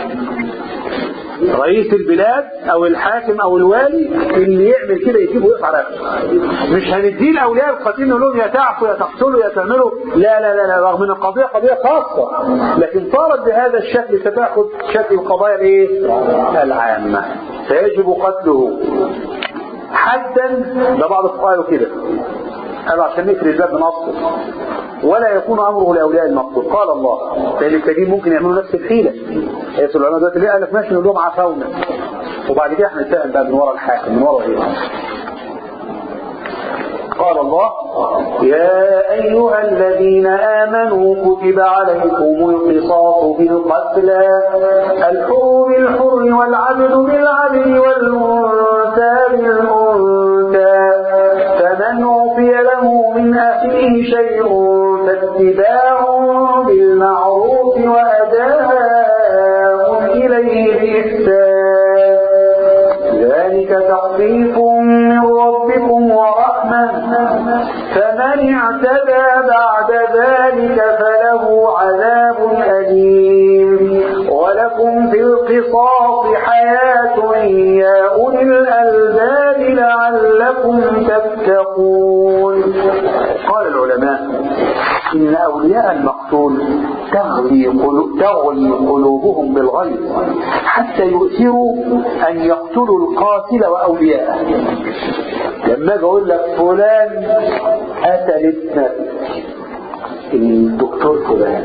رئيس البلاد او الحاكم او الوالي اللي يعمل كده يجيبه ويقف على مش هنديه لاولياء القتيل نقول لهم يا تعفوا يا تقتلوا يا تعملوا لا لا لا لا رغم ان القضيه قضيه خاصه لكن صارت بهذا الشكل ستاخذ شكل القضايا الايه؟ العامه فيجب قتله حدا ده بعض الفقهاء كده قالوا عشان نقفل الباب بنصه ولا يكون امره لاولياء المقتول قال الله لان الكريم ممكن يعملوا نفس الحيله هي العلماء دلوقتي ليه قال لك ماشي نقول لهم عفونا وبعد كده احنا نتهم بقى من ورا الحاكم من ورا ايه قال الله يا أيها الذين آمنوا كتب عليكم القصاص بالقتلى الحر بالحر والعبد بالعبد والأنثى بالأنثى فمن عفي له من أخيه شيء فاتباع بالمعروف وأداء إليه بإحسان ذلك تخفيف من ربكم ورحمة فمن اعتدى بعد ذلك فله عذاب أليم ولكم في القصاص حياة يا أولي الألباب لعلكم تتقون قال العلماء إن أولياء المقتول تغلي, قلوب تغلي قلوبهم بالغيظ حتى يؤثروا أن يقتلوا القاتل وأولياءه لما أجي أقول لك فلان قتل ابنك الدكتور فلان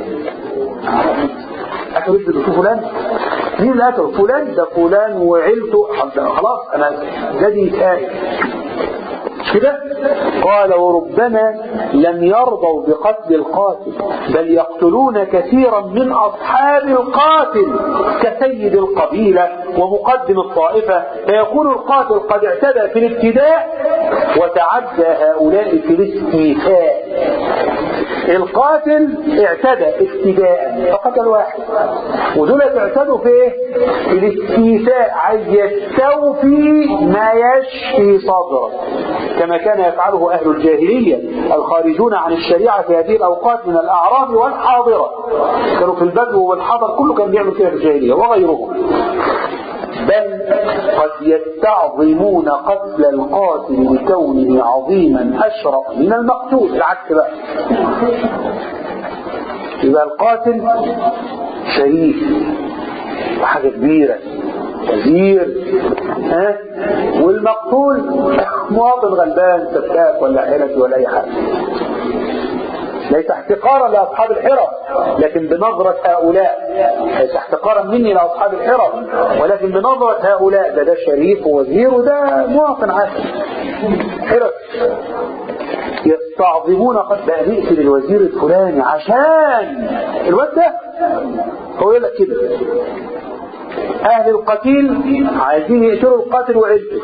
قتل ابن الدكتور فلان مين اللي قتله فلان ده فلان وعيلته خلاص أنا جدي تائب كده قال وربما لم يرضوا بقتل القاتل بل يقتلون كثيرا من أصحاب القاتل كسيد القبيلة ومقدم الطائفة فيكون القاتل قد اعتدى في الابتداء وتعدى هؤلاء في الاستيفاء القاتل اعتدى ابتداء فقتل واحد ودول اعتدوا في ايه؟ في الاستيفاء عايز يستوفي ما يشفي صدره كما كان يفعله أهل الجاهلية الخارجون عن الشريعة في هذه الأوقات من الأعراب والحاضرة كانوا في البدو والحضر كله كان بيعمل كده في الجاهلية وغيرهم بل قد يستعظمون قتل القاتل لكونه عظيما أشرف من المقتول العكس بقى يبقى القاتل شريف وحاجة كبيرة وزير ها والمقتول مواطن غلبان سفاك ولا حرفي ولا اي حاجه ليس احتقارا لاصحاب الحرف لكن بنظرة هؤلاء ليس احتقارا مني لاصحاب الحرف ولكن بنظرة هؤلاء ده ده شريف ووزير وده مواطن عادي حرف يستعظمون قد بقى نقتل الوزير الفلاني عشان الواد ده هو يقول لك كده أهل القتيل عايزين يقتلوا القاتل وعيلته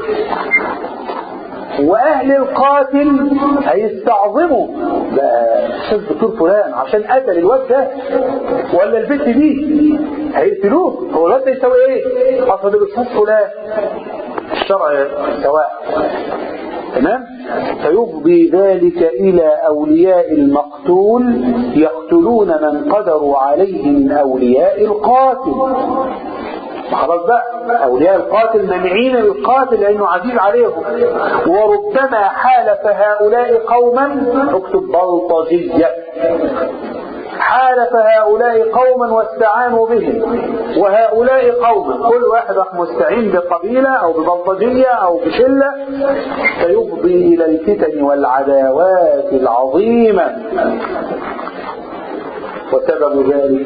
وأهل القاتل هيستعظموا بقى أستاذ دكتور فلان عشان قتل الواد ده ولا البنت دي هيقتلوه هو الواد ده يسوي إيه؟ أصل الأستاذ فلان الشرع سواء تمام فيفضي ذلك إلى أولياء المقتول يقتلون من قدروا عليه من أولياء القاتل خلاص بقى أولياء القاتل مانعين القاتل لأنه عزيز عليهم وربما حالف هؤلاء قوما اكتب بلطجية حالف هؤلاء قوما واستعانوا بهم وهؤلاء قوما كل واحد راح مستعين بقبيلة أو ببلطجية أو بشلة فيفضي إلى الفتن والعداوات العظيمة وسبب ذلك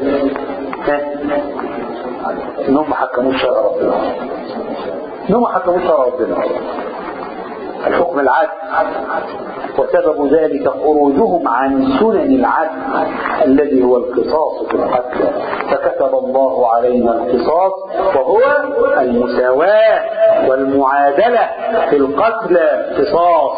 انهم ما حكموش شرع ربنا انهم ما حكموش شرع ربنا الحكم العدل وسبب ذلك خروجهم عن سنن العدل الذي هو القصاص في القتل فكتب الله علينا القصاص وهو المساواة والمعادلة في القتل قصاص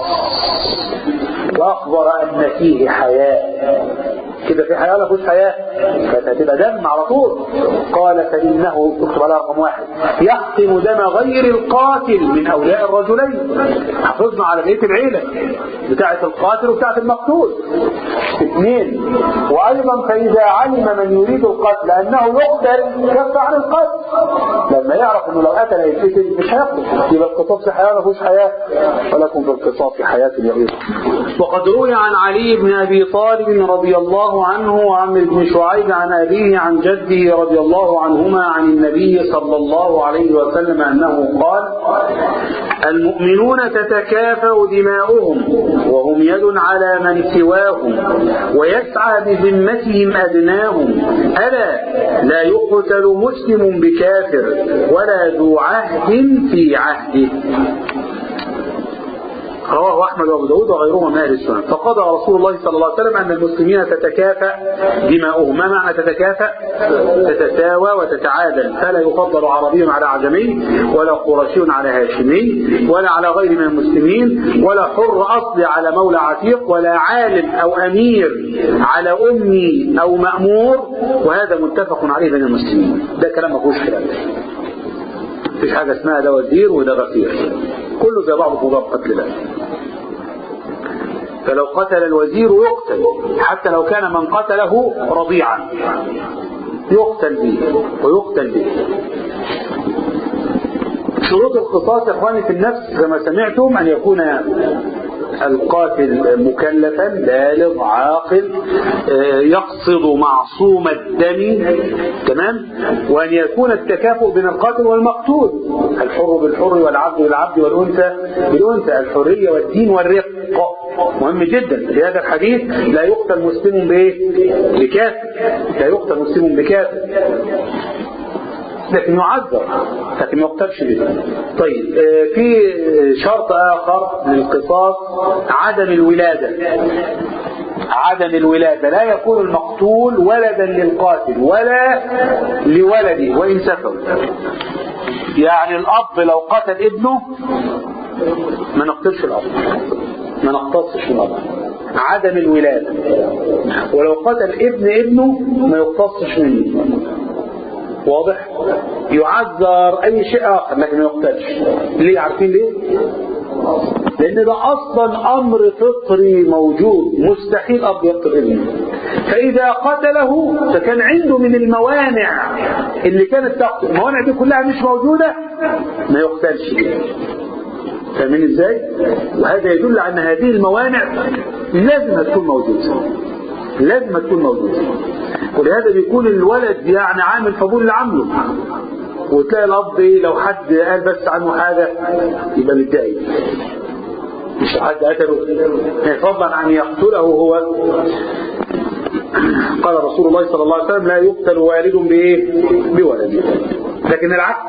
وأخبر أن فيه حياة كده في حياة ولا فيش حياة كانت هتبقى دم على طول قال فإنه اكتب على رقم واحد يحقن دم غير القاتل من أولياء الرجلين حافظنا على بقية العيلة بتاعة القاتل وبتاعة المقتول اثنين وأيضا فإذا علم من يريد القتل أنه يقتل كف عن القتل لما يعرف أنه لو قتل هيتقتل مش هيقتل يبقى القصاص في حياة ما فيهوش حياة ولكم في القصاص في حياة اليقين وقد روي عن علي بن أبي طالب رضي الله عنه وعمر بن شعيب عن أبيه عن جده رضي الله عنهما عن النبي صلى الله عليه وسلم أنه قال المؤمنون تتكافأ دماؤهم وهم يد على من سواهم ويسعى بذمتهم أدناهم ألا لا يقتل مسلم بكافر ولا ذو عهد في عهده رواه أحمد وأبو داود وغيرهما من أهل السنة فقضى رسول الله صلى الله عليه وسلم أن المسلمين تتكافأ دماؤهم ما معنى تتكافأ تتساوى وتتعادل فلا يفضل عربي على عجمي ولا قرشي على هاشمي ولا على غير من المسلمين ولا حر أصلي على مولى عتيق ولا عالم أو أمير على أمي أو مأمور وهذا متفق عليه بين المسلمين ده كلام ما فيهوش خلاف مفيش حاجة اسمها ده وزير وده غفير كله زي بعضه في باب قتل الله فلو قتل الوزير يقتل حتى لو كان من قتله رضيعا يقتل به ويقتل به شروط القصاص يا اخواني في النفس كما سمعتم ان يكون القاتل مكلفا بالغ عاقل يقصد معصوم الدم تمام وان يكون التكافؤ بين القاتل والمقتول الحر بالحر والعبد بالعبد والانثى بالانثى الحريه والدين والرق مهم جدا في هذا الحديث لا يقتل مسلم بايه؟ بكافر لا يقتل مسلم بكافر لكن يعذر لكن ما يقتلش به طيب في شرط آخر للقصاص عدم الولادة عدم الولادة لا يكون المقتول ولدا للقاتل ولا لولده وإن سفر يعني الأب لو قتل ابنه ما نقتلش الأب ما نقتصش من الأب عدم الولادة ولو قتل ابن ابنه ما يقتصش منه واضح يعذر اي شيء اخر لكن ما يقتلش ليه عارفين ليه لان ده اصلا امر فطري موجود مستحيل اب يقتل ابنه فاذا قتله فكان عنده من الموانع اللي كانت تقتل الموانع دي كلها مش موجوده ما يقتلش فاهمين ازاي وهذا يدل على ان هذه الموانع لازم تكون موجوده لازم تكون موجوده ولهذا بيكون الولد يعني عامل فضول اللي عامله وتلاقي الاب ايه لو حد قال بس عنه حاجه يبقى متضايق مش حد قتله فضلا عن يقتله هو قال رسول الله صلى الله عليه وسلم لا يقتل والد بايه بولده لكن العكس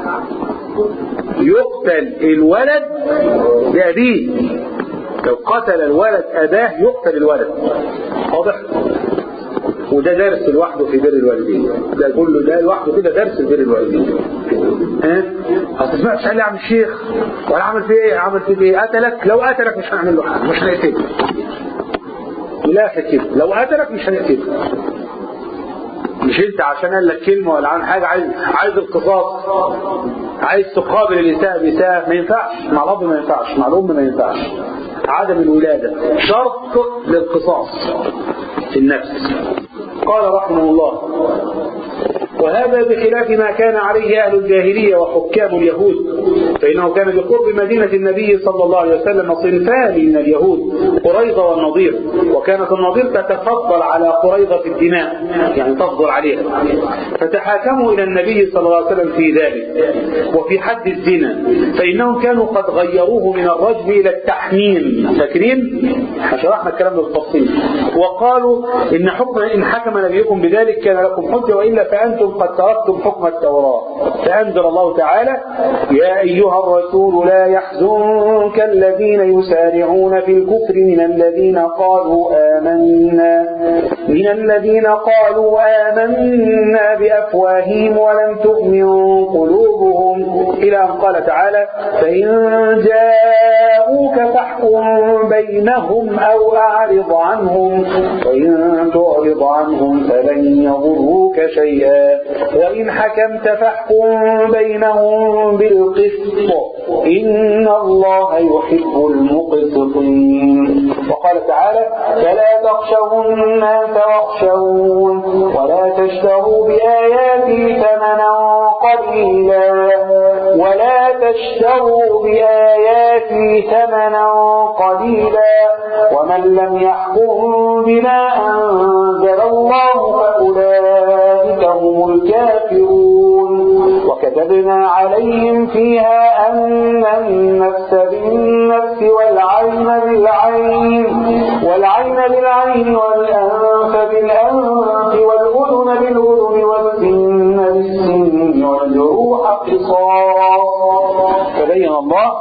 يقتل الولد بأبيه لو قتل الولد أباه يقتل الولد واضح وده درس لوحده في بر الوالدين ده كله ده لوحده كده درس في بر الوالدين ها ما تسمعش عليه عم الشيخ ولا عمل فيه ايه عمل فيه ايه قتلك لو قتلك مش هنعمل له حاجه مش هنقتله لا كده لو قتلك مش هنقتله مش انت عشان قال لك كلمه ولا عن حاجه عايز عايز القصاص عايز تقابل الاساءه باساءه ما ينفعش مع الاب ما ينفعش مع الام ما ينفعش عدم الولاده شرط للقصاص في النفس قال رحمه الله وهذا بخلاف ما كان عليه أهل الجاهلية وحكام اليهود فإنه كان بقرب مدينة النبي صلى الله عليه وسلم صنفان من اليهود قريظة والنضير وكانت النضير تتفضل على قريظة في الدماء يعني تفضل عليها فتحاكموا إلى النبي صلى الله عليه وسلم في ذلك وفي حد الزنا فإنهم كانوا قد غيروه من الرجم إلى التحميم فاكرين؟ شرحنا الكلام بالتفصيل وقالوا إن حكم إن حكم نبيكم بذلك كان لكم حجة وإلا فأنتم قد تركتم حكم التوراة فأنزل الله تعالى يا أيها الرسول لا يحزنك الذين يسارعون في الكفر من الذين قالوا آمنا من الذين قالوا آمنا بأفواههم ولم تؤمن قلوبهم إلى أن قال تعالى فإن جاءوك فاحكم بينهم أو أعرض عنهم وإن تعرض عنهم فلن يضروك شيئا وإن حكمت فاحكم بينهم بالقسط إن الله يحب المقسطين وقال تعالى فلا تخشوا الناس واخشون ولا تشتروا بآياتي ثمنا قليلا ولا تشتروا بآياتي ثمنا قليلا ومن لم يحكم بما أنزل الله فأولئك هم الكافرون وكتبنا عليهم فيها أن النفس بالنفس والعين بالعين والعين بالعين والأنف بالأنف والأذن بالأذن والسن بالسن والجروح قصاص فبين الله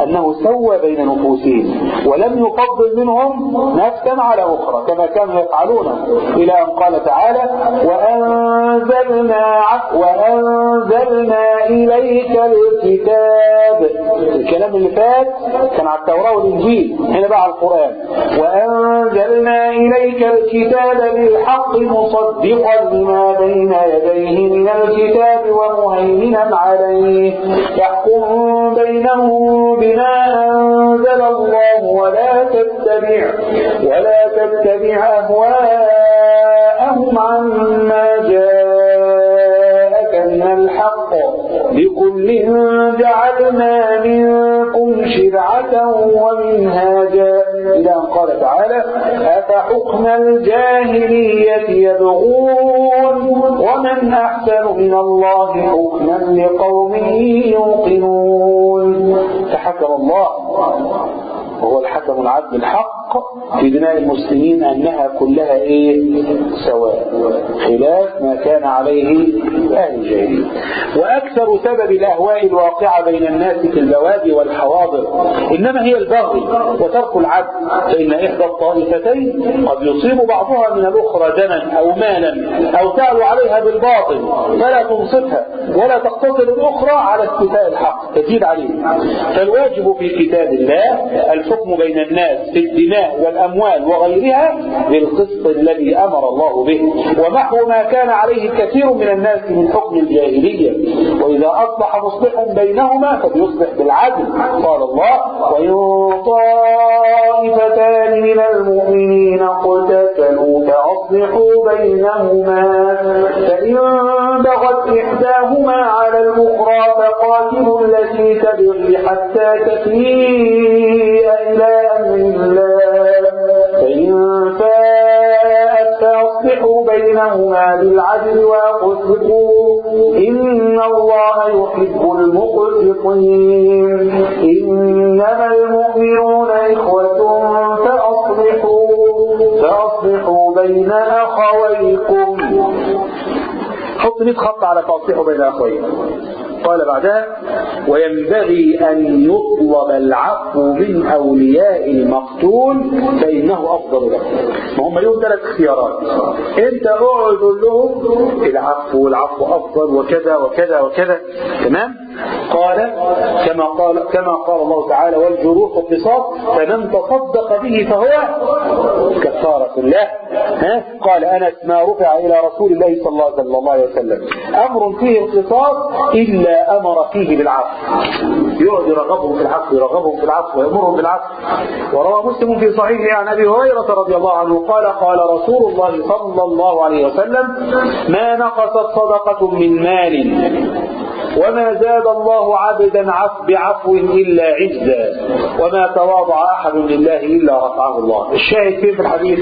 أنه سوى بين نفوسهم ولم يفضل منهم نفسا على أخرى كما كانوا يفعلون إلى أن قال تعالى وأنزلنا وأنزلنا إليك الكتاب الكلام اللي فات كان على التوراة والإنجيل هنا بقى على القرآن وأنزلنا إليك الكتاب بالحق مصدقا لما بين يديه من الكتاب ومهيمنا عليه يحكم بينهم بما أنزل الله ولا تتبع ولا تتبع أهواءهم عما جاءك من الحق لكل جعلنا منكم شرعة ومنهاجا إلى أن قال تعالى أفحكم الجاهلية يبغون ومن أحسن من الله حكما لقوم يوقنون فحكم الله وهو الحكم العدل الحق في بناء المسلمين أنها كلها إيه سواء خلاف ما كان عليه أهل الجاهلية وأكثر سبب الأهواء الواقعة بين الناس في البوادي والحواضر إنما هي البغي وترك العدل فإن إحدى الطائفتين قد يصيب بعضها من الأخرى دما أو مالا أو تعلو عليها بالباطل فلا تنصفها ولا تقتصر الأخرى على استيفاء الحق تزيد عليه فالواجب في كتاب الله الحكم بين الناس في الدماء والأموال وغيرها بالقسط الذي أمر الله به ومحو ما كان عليه الكثير من الناس من حكم الجاهلية وإذا أصبح مصلح بينهما فليصلح بالعدل قال الله وإن طائفتان من المؤمنين اقتتلوا فأصلحوا بينهما فإن بغت إحداهما على الأخرى فقاتلوا التي تبغي حتى تفيء إلى أمر الله فإن فاءت فأصلحوا بينهما بالعدل وأقسطوا إن الله يحب المقسطين إنما المؤمنون إخوة فأصلحوا فأصلحوا بين أخويكم حط 100 خط على فأصلحوا بين أخويكم قال بعدها وينبغي أن يطلب العفو من أولياء المقتول فإنه أفضل له ما هم لهم ثلاث اختيارات أنت اقعد قول لهم العفو والعفو أفضل وكذا وكذا وكذا تمام قال كما قال كما قال الله تعالى والجروح قصاص فمن تصدق به فهو كفارة له ها قال أنس ما رفع إلى رسول الله صلى الله عليه وسلم أمر فيه القصاص إلا أمر فيه بالعفو يقعد يرغبهم في العفو يرغبهم في العفو ويأمرهم بالعفو وروى مسلم في صحيحه عن أبي هريرة رضي الله عنه قال قال رسول الله صلى الله عليه وسلم ما نقصت صدقة من مال وما زاد الله عبدا عف بعفو إلا عزا وما تواضع أحد لله إلا رفعه الله الشاهد فين في الحديث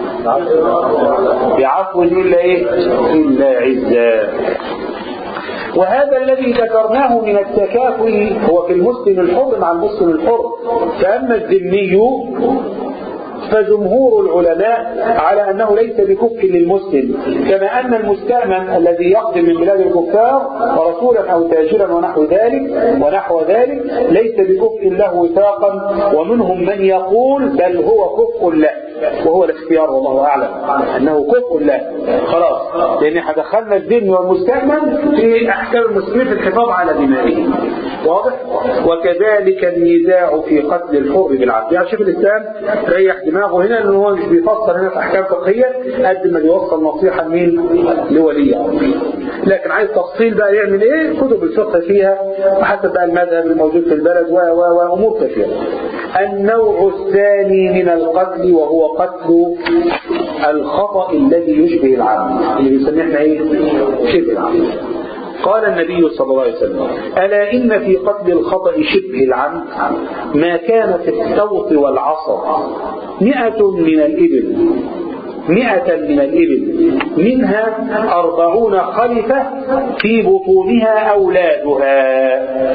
بعفو إلا إيه إلا عزا وهذا الذي ذكرناه من التكافؤ هو في المسلم الحر مع المسلم الحر فأما الذمي فجمهور العلماء على أنه ليس بكفء للمسلم كما أن المستأمن الذي يقدم من بلاد الكفار ورسولا أو تاجرا ونحو ذلك ونحو ذلك ليس بكفء له وثاقا ومنهم من يقول بل هو كفء له وهو الاختيار والله أعلم أنه كفء له خلاص لأن احنا دخلنا الذم والمستأمن في أحكام المسلمين في الحفاظ على دمائهم واضح وكذلك النزاع في قتل الحر بالعدل يعني شيخ الإسلام ريح دماغه هنا لأنه هو مش بيفسر هنا في أحكام فقهية قد ما بيوصل نصيحة مين لولي أمره لكن عايز تفصيل بقى يعمل ايه كتب الفقه فيها وحسب بقى المذهب الموجود في البلد و و وامور كثيره النوع الثاني من القتل وهو قتل الخطأ الذي يشبه العمد اللي بنسميه احنا ايه شبه العمد قال النبي صلى الله عليه وسلم ألا إن في قتل الخطأ شبه العمد ما كان في الصوت والعصر مئة من الإبل مئة من الإبل منها أربعون خلفة في بطونها أولادها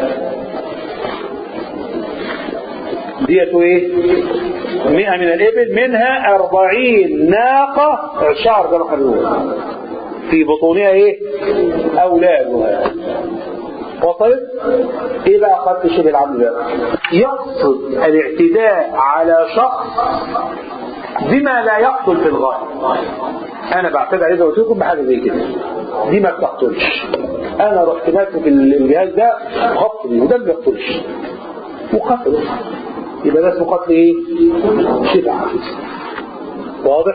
ديت ايه مئة من الإبل منها أربعين ناقة شعر زي ما احنا بنقول في بطونها ايه أولادها وصلت ايه بقى قتل شبه العمد ده يقصد الاعتداء على شخص بما لا يقتل في الغالب انا بعتدي عليه زي ما قلت لكم بحاجه زي كده دي ما بتقتلش انا رحت ماسك الجهاز ده خبط بيه وده ما بيقتلش وقتله يبقى ده اسمه قتل ايه؟ شبه عمد واضح؟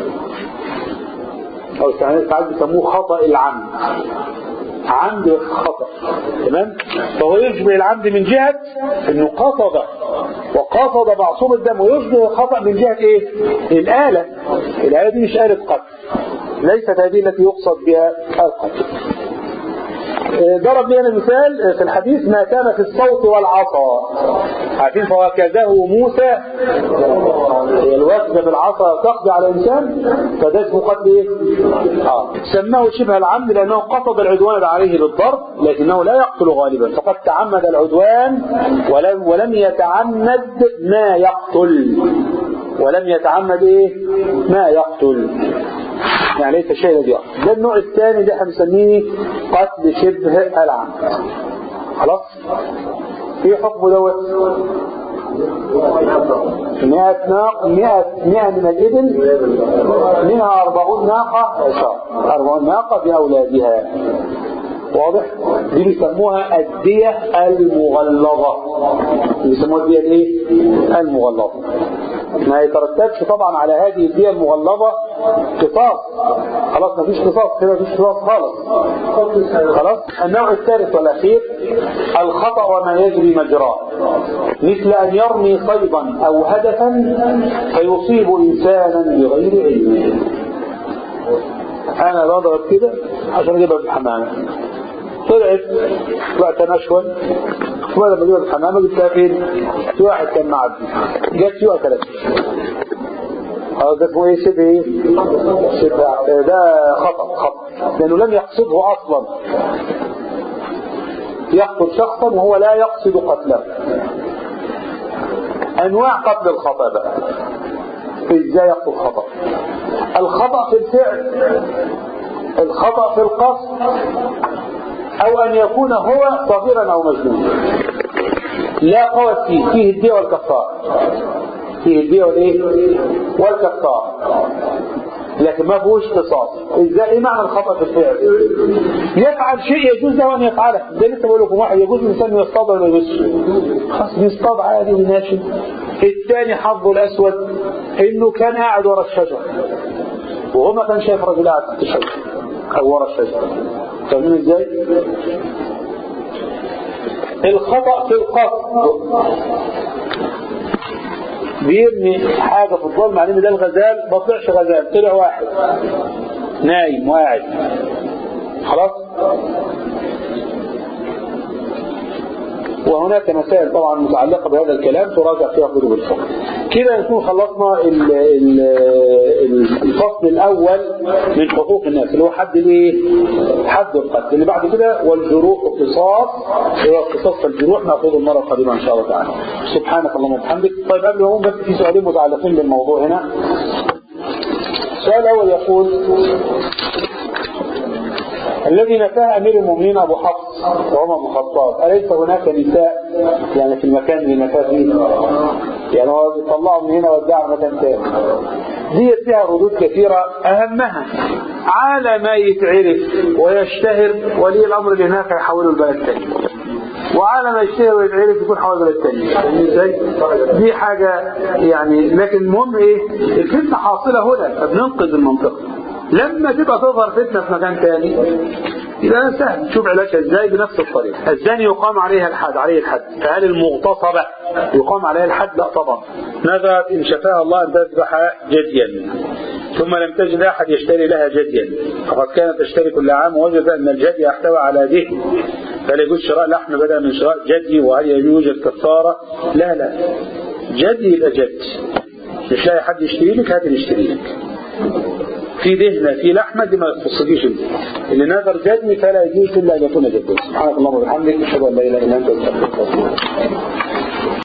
او ساعات بيسموه خطأ العمد عمد خطأ تمام فهو يشبه العمد من جهة انه قصد وقصد معصوم الدم ويشبه الخطأ من جهة ايه الآلة الآلة دي مش آلة قتل ليست هذه التي يقصد بها القتل ضرب لنا مثال في الحديث ما كان في الصوت والعصا عارفين فوكزه موسى الوكزة بالعصا تقضي على الإنسان فده اسمه قتل ايه؟ آه. سماه شبه العمد لأنه قصد العدوان عليه بالضرب لكنه لا يقتل غالبا فقد تعمد العدوان ولم, ولم يتعمد ما يقتل ولم يتعمد ايه ما يقتل يعني ليس شيء الذي يقتل ده النوع الثاني ده هنسميه قتل شبه العمد خلاص ايه حكمه دوت 100 ناق 100 100 من الإبل منها 40 ناقة عشاء 40 ناقة بأولادها واضح دي بيسموها الدية المغلظة بيسموها الدية الايه المغلظة ما يترتبش طبعا على هذه الدية المغلظة قصاص خلاص مفيش قصاص كده مفيش قصاص خالص خلاص النوع الثالث والأخير الخطأ وما يجري مجراه مثل أن يرمي صيدا أو هدفا فيصيب إنسانا بغير علم أنا بضرب كده عشان أجيبها في الحمامة طلعت طلعت نشوة ولا لما جبت الحمامة جبتها فين؟ في واحد كان معدي جت فيه وأكلت هذا ده اسمه ايه شبه ايه؟ شبه ده خطأ خطأ لأنه لم يقصده أصلا يقتل شخصا وهو لا يقصد قتله أنواع قتل الخطأ بقى ازاي يقتل خطأ الخطأ في الفعل الخطأ في القصد أو أن يكون هو صغيرا أو مجنون لا قوة فيه فيه الدية والكفار فيه الدية والإيه والكفار لكن ما فيهوش قصاص ازاي ايه معنى الخطأ في الفعل يفعل شيء يجوز له ان يفعله ده لسه بقول لكم واحد يجوز الانسان يصطاد ولا يجوز خلاص بيصطاد عادي وماشي الثاني حظه الاسود انه كان قاعد ورا الشجر وهو ما كان شايف راجل قاعد تحت الشجر او ورا الشجر فاهمين ازاي؟ الخطأ في القصد بيرمي حاجة في الظلم عليه ده الغزال ما طلعش غزال طلع واحد نايم واعي خلاص وهناك مسائل طبعا متعلقة بهذا الكلام تراجع فيها كتب الفقه كده نكون خلصنا ال ال الفصل الأول من حقوق الناس اللي هو حد الايه؟ حد القتل اللي بعد كده والجروح قصاص هو قصاص الجروح ناخذه المرة القادمة إن شاء الله تعالى سبحانك اللهم وبحمدك طيب قبل ما بس في سؤالين متعلقين بالموضوع هنا السؤال الأول يقول الذي نفاه أمير المؤمنين أبو حفص وعمر بن الخطاب أليس هناك نساء يعني في المكان اللي نفاه فيه يعني هو طلعوا من هنا ودعوا مكان ثاني دي فيها ردود كثيرة أهمها على ما يتعرف ويشتهر ولي الأمر اللي هناك يحوله البلد الثاني وعلى ما يشتهر ويتعرف يكون حول البلد الثاني ازاي؟ دي حاجة يعني لكن المهم ايه الفتنة حاصلة هنا فبننقذ المنطقة لما تبقى تظهر فتنة في مكان ثاني يبقى سهل تشوف علاجها ازاي بنفس الطريقة الزاني يقام عليها الحد عليه الحد فهل المغتصبة يقام عليها الحد لا طبعا ماذا إن شفاها الله أن تذبح جديا ثم لم تجد أحد يشتري لها جديا فقد كانت تشتري كل عام ووجد أن الجدي يحتوي على دهن فلا يجوز شراء لحم بدلا من شراء جدي وهل يوجد كفارة لا لا جدي يبقى جد مش لاقي حد يشتري لك هات اللي يشتري لك في دهنة في لحمة دي ما تصدقيش انت اللي نذر جدي فلا يجوز الا ان يكون جدا سبحانك اللهم وبحمدك اشهد ان لا اله الا انت استغفرك